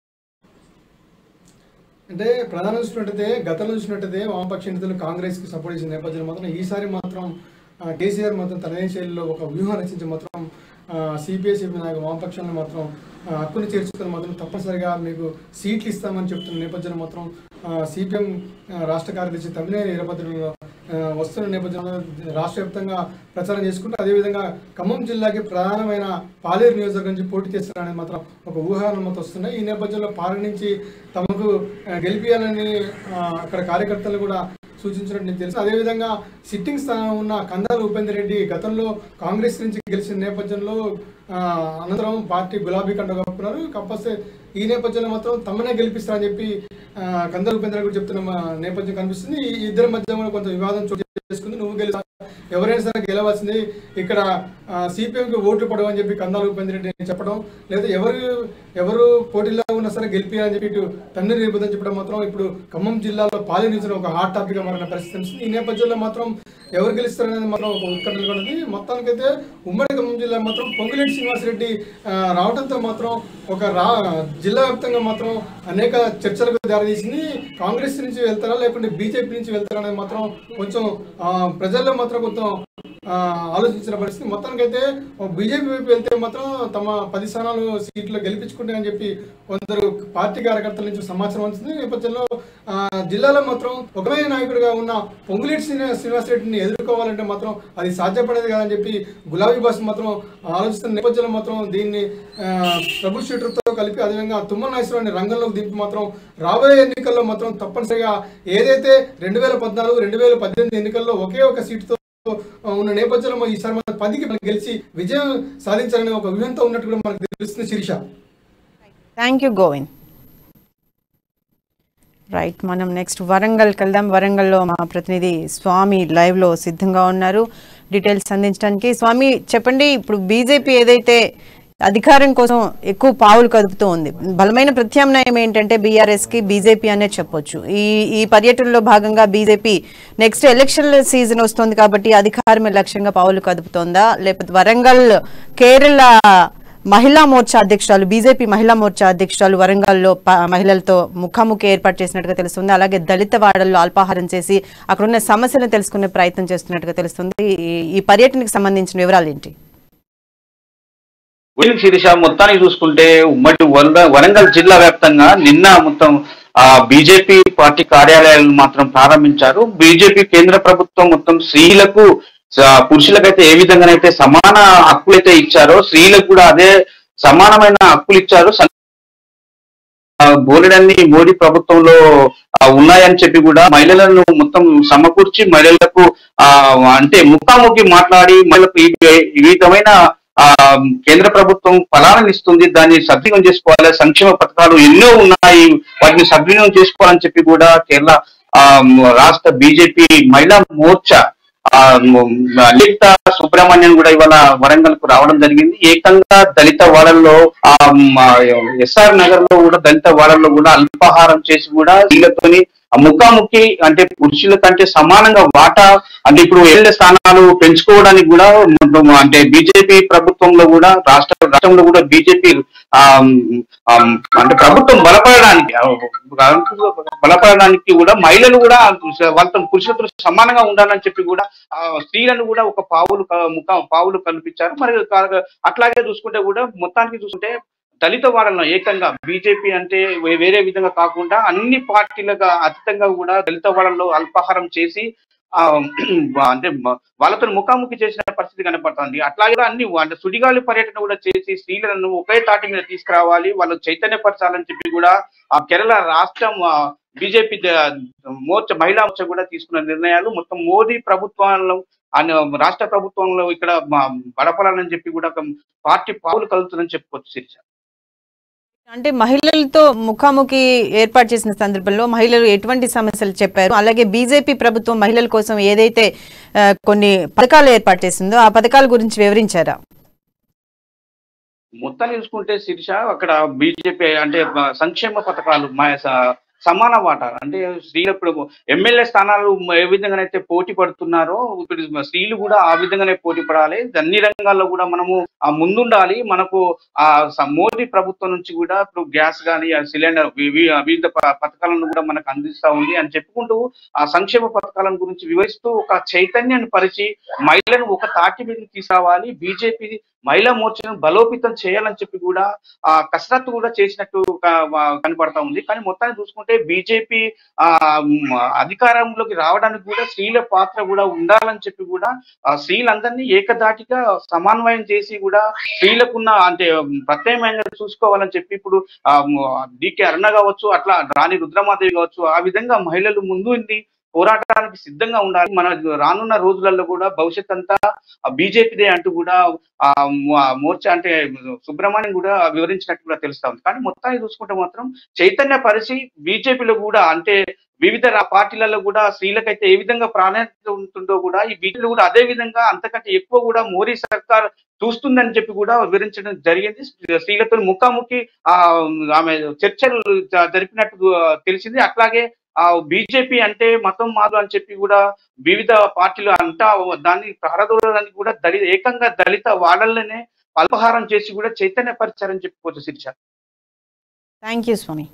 Speaker 7: అంటే ప్రధానం చూసినట్టయితే గతంలో చూసినట్టయితే వామపక్ష నేతలు కాంగ్రెస్ కి సపోర్ట్ చేసిన నేపథ్యంలో మాత్రం ఈసారి మాత్రం ఆ, కేసీఆర్ మాత్రం తనదైన శైలిలో ఒక వ్యూహం రచించి మాత్రం సిపిఎస్ నాయకు వామపక్షాలను మాత్రం ఆ, హక్కుని చేర్చుకొని మాత్రం తప్పనిసరిగా మీకు సీట్లు ఇస్తామని చెప్తున్న నేపథ్యంలో మాత్రం సిపిఎం రాష్ట్ర కార్యదర్శి తమిళ వీరభద్రులు ఆ, వస్తున్న నేపథ్యంలో రాష్ట్ర వ్యాప్తంగా ప్రచారం చేసుకుంటూ అదేవిధంగా ఖమ్మం జిల్లాకి ప్రధానమైన పాలేరు నియోజకవర్గం నుంచి పోటీ చేస్తారనేది మాత్రం ఒక ఊహాలను మాత్రం వస్తున్నాయి ఈ నేపథ్యంలో పాలన నుంచి తమకు ఆ, గెలిపియాలని ఆ, అక్కడ కార్యకర్తలు కూడా సూచించినట్టు నీకు తెలుసు అదేవిధంగా సిట్టింగ్ స్థానం ఉన్న కందాల ఉపేందర్ రెడ్డి గతంలో కాంగ్రెస్ నుంచి గెలిచిన నేపథ్యంలో ఆ, అనంతరం పార్టీ గులాబీ కండ కప్పుకున్నారు కాకపోతే ఈ నేపథ్యంలో మాత్రం తమనే గెలిపిస్తారని చెప్పి ఆ, కందాల ఉపేందర్ రెడ్డి కూడా చెప్తున్న మా నేపథ్యం కనిపిస్తుంది ఈ ఇద్దరి మధ్య కూడా కొంత వివాదం చోటు చేసుకుంది నువ్వు గెలిచా ఎవరైనా సరే గెలవాల్సింది ఇక్కడ సిపిఎం కి ఓట్లు పడవని చెప్పి కందాల ఉపేంద్ర రెడ్డి చెప్పడం లేదా ఎవరు ఎవరు పోటీలో ఉన్నా సరే గెలిపియాలని చెప్పి ఇటు తండ్రి రేపుదని చెప్పడం మాత్రం ఇప్పుడు ఖమ్మం జిల్లాలో పాలనించిన ఒక హాట్ టాపిక్ గా మారిన పరిస్థితి కనిపిస్తుంది. ఈ నేపథ్యంలో మాత్రం ఎవరు గెలుస్తారనేది మాత్రం ఒక ఉత్కంఠ ఉన్నది మొత్తానికైతే ఉమ్మడి ఖమ్మం జిల్లా మాత్రం పొంగులేటి శ్రీనివాసరెడ్డి ఆ, రావడంతో మాత్రం ఒక రా జిల్లా వ్యాప్తంగా మాత్రం అనేక చర్చలకు దారితీసింది కాంగ్రెస్ నుంచి వెళ్తారా లేకుంటే బీజేపీ నుంచి వెళ్తారా అనేది మాత్రం కొంచెం ఆ, ప్రజల్లో మాత్రం కొంచెం ఆ, ఆలోచించిన పరిస్థితి మొత్తానికైతే బీజేపీ వైపు వెళ్తే మాత్రం తమ పది స్థానాలు సీట్లు గెలిపించుకుంటాయని చెప్పి కొందరు పార్టీ కార్యకర్తల నుంచి సమాచారం వచ్చింది ఈ నేపథ్యంలో ఆ, జిల్లాలో మాత్రం ఒకమే నాయకుడిగా ఉన్న పొంగులేటి శ్రీనివాస్ శ్రీనివాసరెడ్డిని ఎదుర్కోవాలంటే మాత్రం అది సాధ్యపడేది కాదని చెప్పి గులాబీ బాస్ మాత్రం ఆలోచిస్తున్న నేపథ్యంలో మాత్రం దీన్ని ఆ, ప్రభు షూటర్తో కలిపి అదేవిధంగా తుమ్మల నాగేశ్వరరావుని రంగంలోకి దింపి మాత్రం రాబోయే ఎన్నికల్లో మాత్రం తప్పనిసరిగా ఏదైతే రెండు వేల పద్నాలుగు రెండు వేల పద్దెనిమిది ఎన్నికల్లో ఒకే ఒక సీటుతో ఉన్న నేపథ్యంలో ఈసారి మనం పదికి మనం గెలిచి విజయం సాధించాలనే ఒక వ్యూహంతో ఉన్నట్టు కూడా మనకు తెలుస్తుంది Sirisha
Speaker 1: thank you Govind right మనం నెక్స్ట్ వరంగల్కి వెళ్దాం వరంగల్లో మా ప్రతినిధి స్వామి లైవ్ లో సిద్ధంగా ఉన్నారు డీటెయిల్స్ అందించడానికి స్వామి చెప్పండి ఇప్పుడు బీజేపీ ఏదైతే అధికారం కోసం ఎక్కువ పావులు కదుపుతూ ఉంది బలమైన ప్రత్యామ్నాయం ఏంటంటే బీఆర్ఎస్ కి బీజేపీ అనే చెప్పొచ్చు ఈ ఈ పర్యటనలో భాగంగా బీజేపీ నెక్స్ట్ ఎలక్షన్ సీజన్ వస్తుంది కాబట్టి అధికారమే లక్ష్యంగా పావులు కదుపుతోందా లేకపోతే వరంగల్ కేరళ మహిళా మోర్చా అధ్యక్షురాలు బీజేపీ మహిళా మోర్చా అధ్యక్షురాలు వరంగల్లో ప- మహిళలతో ముఖాముఖి ఏర్పాటు చేసినట్టుగా తెలుస్తుంది అలాగే దళిత వాడల్లో అల్పాహారం చేసి అక్కడ ఉన్న సమస్యలను తెలుసుకునే ప్రయత్నం చేస్తున్నట్టుగా తెలుస్తుంది ఈ- ఈ పర్యటనకు సంబంధించిన వివరాలు ఏంటి
Speaker 8: గురించి శిరీష మొత్తానికి చూసుకుంటే ఉమ్మడి వరంగ- వరంగల్ జిల్లా వ్యాప్తంగా నిన్న మొత్తం ఆ బీజేపీ పార్టీ కార్యాలయాలను మాత్రం ప్రారంభించారు బీజేపీ కేంద్ర ప్రభుత్వం మొత్తం స్త్రీలకు స- పురుషులకైతే ఏ విధంగానైతే సమాన హక్కులైతే ఇచ్చారో స్త్రీలకు కూడా అదే సమానమైన హక్కులు ఇచ్చారు సం- ఆ, బోలెడన్ని మోడీ ప్రభుత్వంలో ఆ, ఉన్నాయని చెప్పి కూడా మహిళలను మొత్తం సమకూర్చి మహిళలకు ఆ అంటే ముఖాముఖి మాట్లాడి మహిళలకు ఈ ఈ విధమైన ఆ కేంద్ర ప్రభుత్వం ఫలాలను ఇస్తుంది దాన్ని సద్వినియోగం చేసుకోవాలి సంక్షేమ పథకాలు ఎన్నో ఉన్నాయి వాటిని సద్వినియోగం చేసుకోవాలని చెప్పి కూడా కేరళ ఆ రాష్ట్ర బీజేపీ మహిళా మోర్చా ఆ లలిత సుబ్రహ్మణ్యం కూడా ఇవాళ వరంగల్ కు రావడం జరిగింది ఏకంగా దళిత వాడల్లో ఆ ఎస్ఆర్ నగర్ లో కూడా దళిత వాడల్లో కూడా అల్పాహారం చేసి కూడా వీళ్ళతోని ఆ ముఖాముఖి అంటే పురుషుల కంటే సమానంగా వాటా అంటే ఇప్పుడు ఏళ్ళ స్థానాలు పెంచుకోవడానికి కూడా మొత్తం అంటే బీజేపీ ప్రభుత్వంలో కూడా రాష్ట్ర రాష్ట్రంలో కూడా బీజేపీ అంటే ప్రభుత్వం బలపడడానికి ఆ, బలపడడానికి కూడా మహిళలు కూడా వాళ్ళతో పురుషులతో సమానంగా ఉండాలని చెప్పి కూడా ఆ, స్త్రీలను కూడా ఒక పావులు క- ముఖ పావులు కల్పించారు మరి కా- అట్లాగే చూసుకుంటే కూడా మొత్తానికి చూసుకుంటే దళిత వాడలను ఏకంగా బీజేపీ అంటే వే- వేరే విధంగా కాకుండా అన్ని పార్టీలకు అతీతంగా కూడా దళిత వాడల్లో అల్పాహారం చేసి ఆ అంటే మ- వాళ్ళతో ముఖాముఖి చేసిన పరిస్థితి కనపడుతుంది అట్లాగే అన్ని అంటే సుడిగాలి పర్యటన కూడా చేసి స్త్రీలను ఒకే తాటి మీద తీసుకురావాలి వాళ్ళు చైతన్యపరచాలని చెప్పి కూడా ఆ కేరళ రాష్ట్రం బీజేపీ మోర్చ మహిళా మోర్చ కూడా తీసుకున్న నిర్ణయాలు మొత్తం మోదీ ప్రభుత్వంలో అనే రాష్ట్ర ప్రభుత్వంలో ఇక్కడ మ- బలపడాలని చెప్పి కూడా ఒక పార్టీ పావులు కలుగుతుందని చెప్పుకోవచ్చు శిరీష
Speaker 1: అంటే మహిళలతో ముఖాముఖి ఏర్పాటు చేసిన సందర్భంలో మహిళలు ఎటువంటి సమస్యలు చెప్పారు అలాగే బీజేపీ ప్రభుత్వం మహిళల కోసం ఏదైతే ఆ, కొన్ని పథకాలు ఏర్పాటు చేసిందో ఆ పథకాల గురించి వివరించారా
Speaker 8: మొత్తం చూసుకుంటే శిరీష అక్కడ బీజేపీ అంటే బ- సంక్షేమ పథకాలు మా- స- సమాన వాటా అంటే స్త్రీలు ఇప్పుడు ఎమ్మెల్యే స్థానాలు ఏ విధంగానైతే పోటీ పడుతున్నారో ఇప్పుడు స్త్రీలు కూడా ఆ విధంగానే పోటీ పడాలి అన్ని రంగాల్లో కూడా మనము ఆ ముందుండాలి మనకు ఆ స- మోదీ ప్రభుత్వం నుంచి కూడా ఇప్పుడు గ్యాస్ కానీ సిలిండర్ వివి- వివిధ ప- పథకాలను కూడా మనకు అందిస్తా ఉంది అని చెప్పుకుంటూ ఆ సంక్షేమ పథకాలను గురించి వివరిస్తూ ఒక చైతన్యాన్ని పరిచి మహిళను ఒక తాటి మీదకి తీసుకురావాలి బీజేపీ మహిళా మోర్చాను బలోపేతం చేయాలని చెప్పి కూడా ఆ కసరత్తు కూడా చేసినట్టు క- వ- కనపడతా ఉంది కానీ మొత్తాన్ని చూసుకుంటే బీజేపీ ఆ మ్, అధికారంలోకి రావడానికి కూడా స్త్రీల పాత్ర కూడా ఉండాలని చెప్పి కూడా ఆ స్త్రీలందరినీ ఏకదాటిగా సమన్వయం చేసి కూడా స్త్రీలకున్న అంటే మ్, ప్రత్యామ్నాయంగా చూసుకోవాలని చెప్పి ఇప్పుడు ఆ డికే అరుణ కావచ్చు అట్లా రాణి రుద్రమాదేవి కావచ్చు ఆ విధంగా మహిళలు ముందు ఉంది పోరాటానికి సిద్ధంగా ఉండాలి మన రానున్న రోజులలో కూడా భవిష్యత్ అంతా బీజేపీదే అంటూ కూడా ఆ మో- మోర్చా అంటే సుబ్రహ్మణ్యం కూడా వివరించినట్టు కూడా తెలుస్తా ఉంది కానీ మొత్తాన్ని చూసుకుంటే మాత్రం చైతన్య పరిచి బీజేపీలో కూడా అంటే వివిధ రా- పార్టీలలో కూడా స్త్రీలకైతే ఏ విధంగా ప్రాధాన్యత ఉంటుందో కూడా ఈ బీజేపీ కూడా అదే విధంగా అంతకంటే ఎక్కువ కూడా మోడీ సర్కార్ చూస్తుందని చెప్పి కూడా వివరించడం జరిగింది స్త్రీలతో ముఖాముఖి ఆ ఆమె చర్చలు జ- జరిపినట్టు ఆ, తెలిసింది అట్లాగే ఆ బీజేపీ అంటే మతం మారు అని చెప్పి కూడా వివిధ పార్టీలు అంటా దాన్ని ప్రారదోలడానికి కూడా దళి ఏకంగా దళిత వాడల్లోనే అల్పహారం చేసి కూడా చైతన్యపరిచారని చెప్పుకోవచ్చు శిక్ష
Speaker 1: థ్యాంక్ యూ స్వామి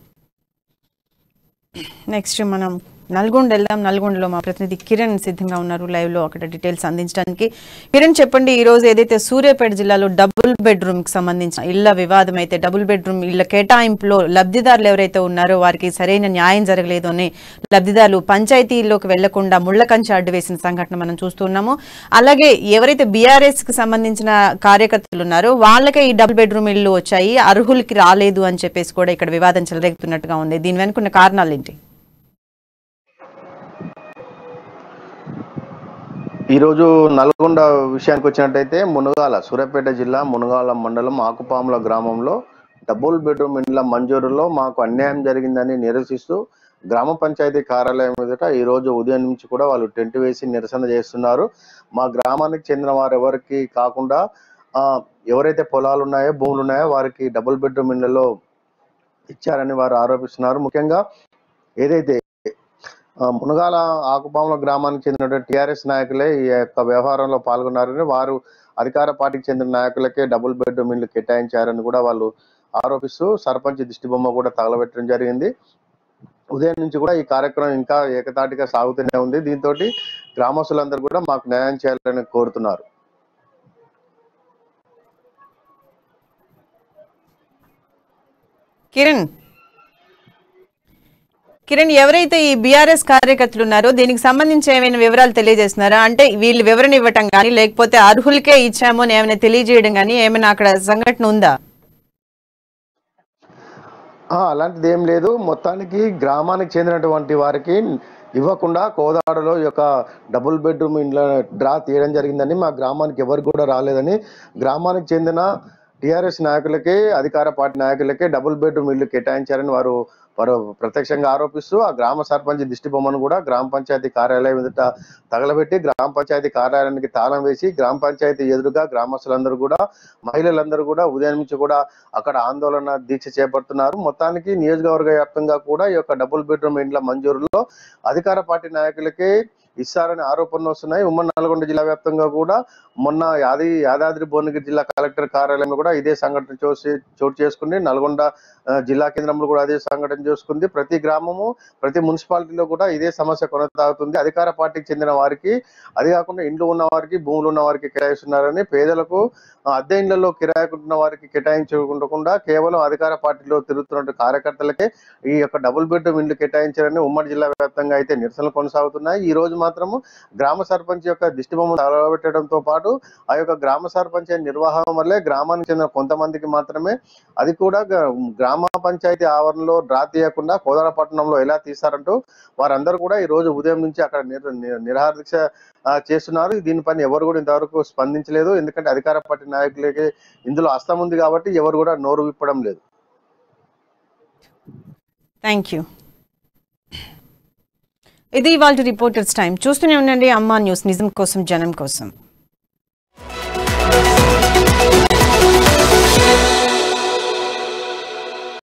Speaker 1: నెక్స్ట్ మనం నల్గొండ వెళ్దాం నల్గొండలో మా ప్రతినిధి కిరణ్ సిద్ధంగా ఉన్నారు లైవ్ లో అక్కడ డీటెయిల్స్ అందించడానికి కిరణ్ చెప్పండి ఈ రోజు ఏదైతే సూర్యాపేట జిల్లాలో డబుల్ బెడ్రూమ్ కి సంబంధించిన ఇళ్ల వివాదం అయితే డబుల్ బెడ్రూమ్ ఇళ్ల కేటాయింపులో లబ్ధిదారులు ఎవరైతే ఉన్నారో వారికి సరైన న్యాయం జరగలేదు అని లబ్ధిదారులు పంచాయతీల్లోకి వెళ్లకుండా ముళ్ల కంచె అడ్డు వేసిన సంఘటన మనం చూస్తున్నాము అలాగే ఎవరైతే బీఆర్ఎస్ కి సంబంధించిన కార్యకర్తలు ఉన్నారో వాళ్ళకే ఈ డబుల్ బెడ్రూమ్ ఇల్లు వచ్చాయి అర్హులకి రాలేదు అని చెప్పేసి కూడా ఇక్కడ వివాదం చెలరేగుతున్నట్టుగా ఉంది దీని వెనుకున్న కారణాలు ఏంటి
Speaker 9: ఈరోజు నల్గొండ విషయానికి వచ్చినట్టయితే మునగాల సూర్యాపేట జిల్లా మునగాల మండలం ఆకుపాముల గ్రామంలో డబుల్ బెడ్రూమ్ ఇండ్ల మంజూరులో మాకు అన్యాయం జరిగిందని నిరసిస్తూ గ్రామ పంచాయతీ కార్యాలయం ఎదుట ఈ రోజు ఉదయం నుంచి కూడా వాళ్ళు టెంట్ వేసి నిరసన చేస్తున్నారు మా గ్రామానికి చెందిన వారు ఎవరికి కాకుండా ఆ, ఎవరైతే పొలాలు ఉన్నాయో భూములు ఉన్నాయో వారికి డబుల్ బెడ్రూమ్ ఇండ్లలో ఇచ్చారని వారు ఆరోపిస్తున్నారు ముఖ్యంగా ఏదైతే ఆ, మునగాల ఆకుపాముల గ్రామానికి చెందిన టిఆర్ఎస్ నాయకులే ఈ యొక్క వ్యవహారంలో పాల్గొన్నారని వారు అధికార పార్టీకి చెందిన నాయకులకే డబుల్ బెడ్రూమ్ ఇల్లు కేటాయించారని కూడా వాళ్ళు ఆరోపిస్తూ సర్పంచ్ దిష్టిబొమ్మ కూడా తగలబెట్టడం జరిగింది ఉదయం నుంచి కూడా ఈ కార్యక్రమం ఇంకా ఏకతాటిగా సాగుతూనే ఉంది దీంతో గ్రామస్తులందరూ కూడా మాకు న్యాయం చేయాలని కోరుతున్నారు
Speaker 1: కిరణ్ కిరణ్ ఎవరైతే ఈ బీఆర్ఎస్ కార్యకర్తలు ఉన్నారో దీనికి సంబంధించి ఏమైనా వివరాలు తెలియజేస్తున్నారా అంటే వీళ్ళు వివరణ ఇవ్వటం కానీ లేకపోతే అర్హులకే ఇచ్చామో అని ఏమైనా తెలియజేయడం కానీ ఏమైనా అక్కడ సంఘటన ఉందా
Speaker 9: ఆ, అలాంటిది ఏం లేదు మొత్తానికి గ్రామానికి చెందినటువంటి వారికి ఇవ్వకుండా కోదాడలో ఈ యొక్క డబుల్ బెడ్రూమ్ ఇండ్ల డ్రా తీయడం జరిగిందని మా గ్రామానికి ఎవరికి కూడా రాలేదని గ్రామానికి చెందిన టిఆర్ఎస్ నాయకులకే అధికార పార్టీ నాయకులకే డబుల్ బెడ్రూమ్ ఇల్లు కేటాయించారని వారు వారు ప్రత్యక్షంగా ఆరోపిస్తూ ఆ గ్రామ సర్పంచ్ దిష్టి బొమ్మను కూడా గ్రామ పంచాయతీ కార్యాలయం ఎదుట తగలబెట్టి గ్రామ పంచాయతీ కార్యాలయానికి తాళం వేసి గ్రామ పంచాయతీ ఎదురుగా గ్రామస్తులందరూ కూడా మహిళలందరూ కూడా ఉదయం నుంచి కూడా అక్కడ ఆందోళన దీక్ష చేపడుతున్నారు మొత్తానికి నియోజకవర్గ వ్యాప్తంగా కూడా ఈ యొక్క డబుల్ బెడ్రూమ్ ఇండ్ల మంజూరులో అధికార పార్టీ నాయకులకే ఇస్తారని ఆరోపణలు వస్తున్నాయి ఉమ్మడి నల్గొండ జిల్లా వ్యాప్తంగా కూడా మొన్న యాది యాదాద్రి భువనగిరి జిల్లా కలెక్టర్ కార్యాలయంలో కూడా ఇదే సంఘటన చూసి చోటు చేసుకుంది నల్గొండ ఆ, జిల్లా కేంద్రంలో కూడా అదే సంఘటన చూసుకుంది ప్రతి గ్రామము ప్రతి మున్సిపాలిటీలో కూడా ఇదే సమస్య కొనసాగుతుంది అధికార పార్టీకి చెందిన వారికి అది కాకుండా ఇండ్లు ఉన్న వారికి భూములు ఉన్న వారికి కేటాయిస్తున్నారని పేదలకు ఆ, అద్దె ఇండ్లలో కిరాయికుంటున్న వారికి కేటాయించకుండా కేవలం అధికార పార్టీలో తిరుగుతున్న కార్యకర్తలకే ఈ యొక్క డబుల్ బెడ్రూమ్ ఇండ్లు కేటాయించారని ఉమ్మడి జిల్లా వ్యాప్తంగా అయితే నిరసనలు కొనసాగుతున్నాయి ఈ రోజు మాత్రము గ్రామ సర్పంచ్ యొక్క దిష్టిబొమ్మ తగలబెట్టడంతో పాటు ఆ యొక్క గ్రామ సర్పంచ్ నిర్వహణ వల్లే గ్రామానికి చెందిన కొంతమందికి మాత్రమే అది కూడా గ- గ్రామ పంచాయతీ ఆవరణలో డ్రా తీయకుండా కోదాడ పట్టణంలో ఎలా తీస్తారంటూ వారందరూ కూడా ఈ రోజు ఉదయం నుంచి అక్కడ నిర- ని- నిరాహార దీక్ష ఆ, చేస్తున్నారు దీనిపైన ఎవరు కూడా ఇంతవరకు స్పందించలేదు ఎందుకంటే అధికార పార్టీ నాయకులకి ఇందులో హస్తం ఉంది కాబట్టి ఎవరు కూడా నోరు విప్పడం లేదు
Speaker 1: థ్యాంక్ యూ ఇది ఇవాళ రిపోర్టర్స్ టైం చూస్తూనే ఉండండి అమ్మా న్యూస్ నిజం కోసం జనం కోసం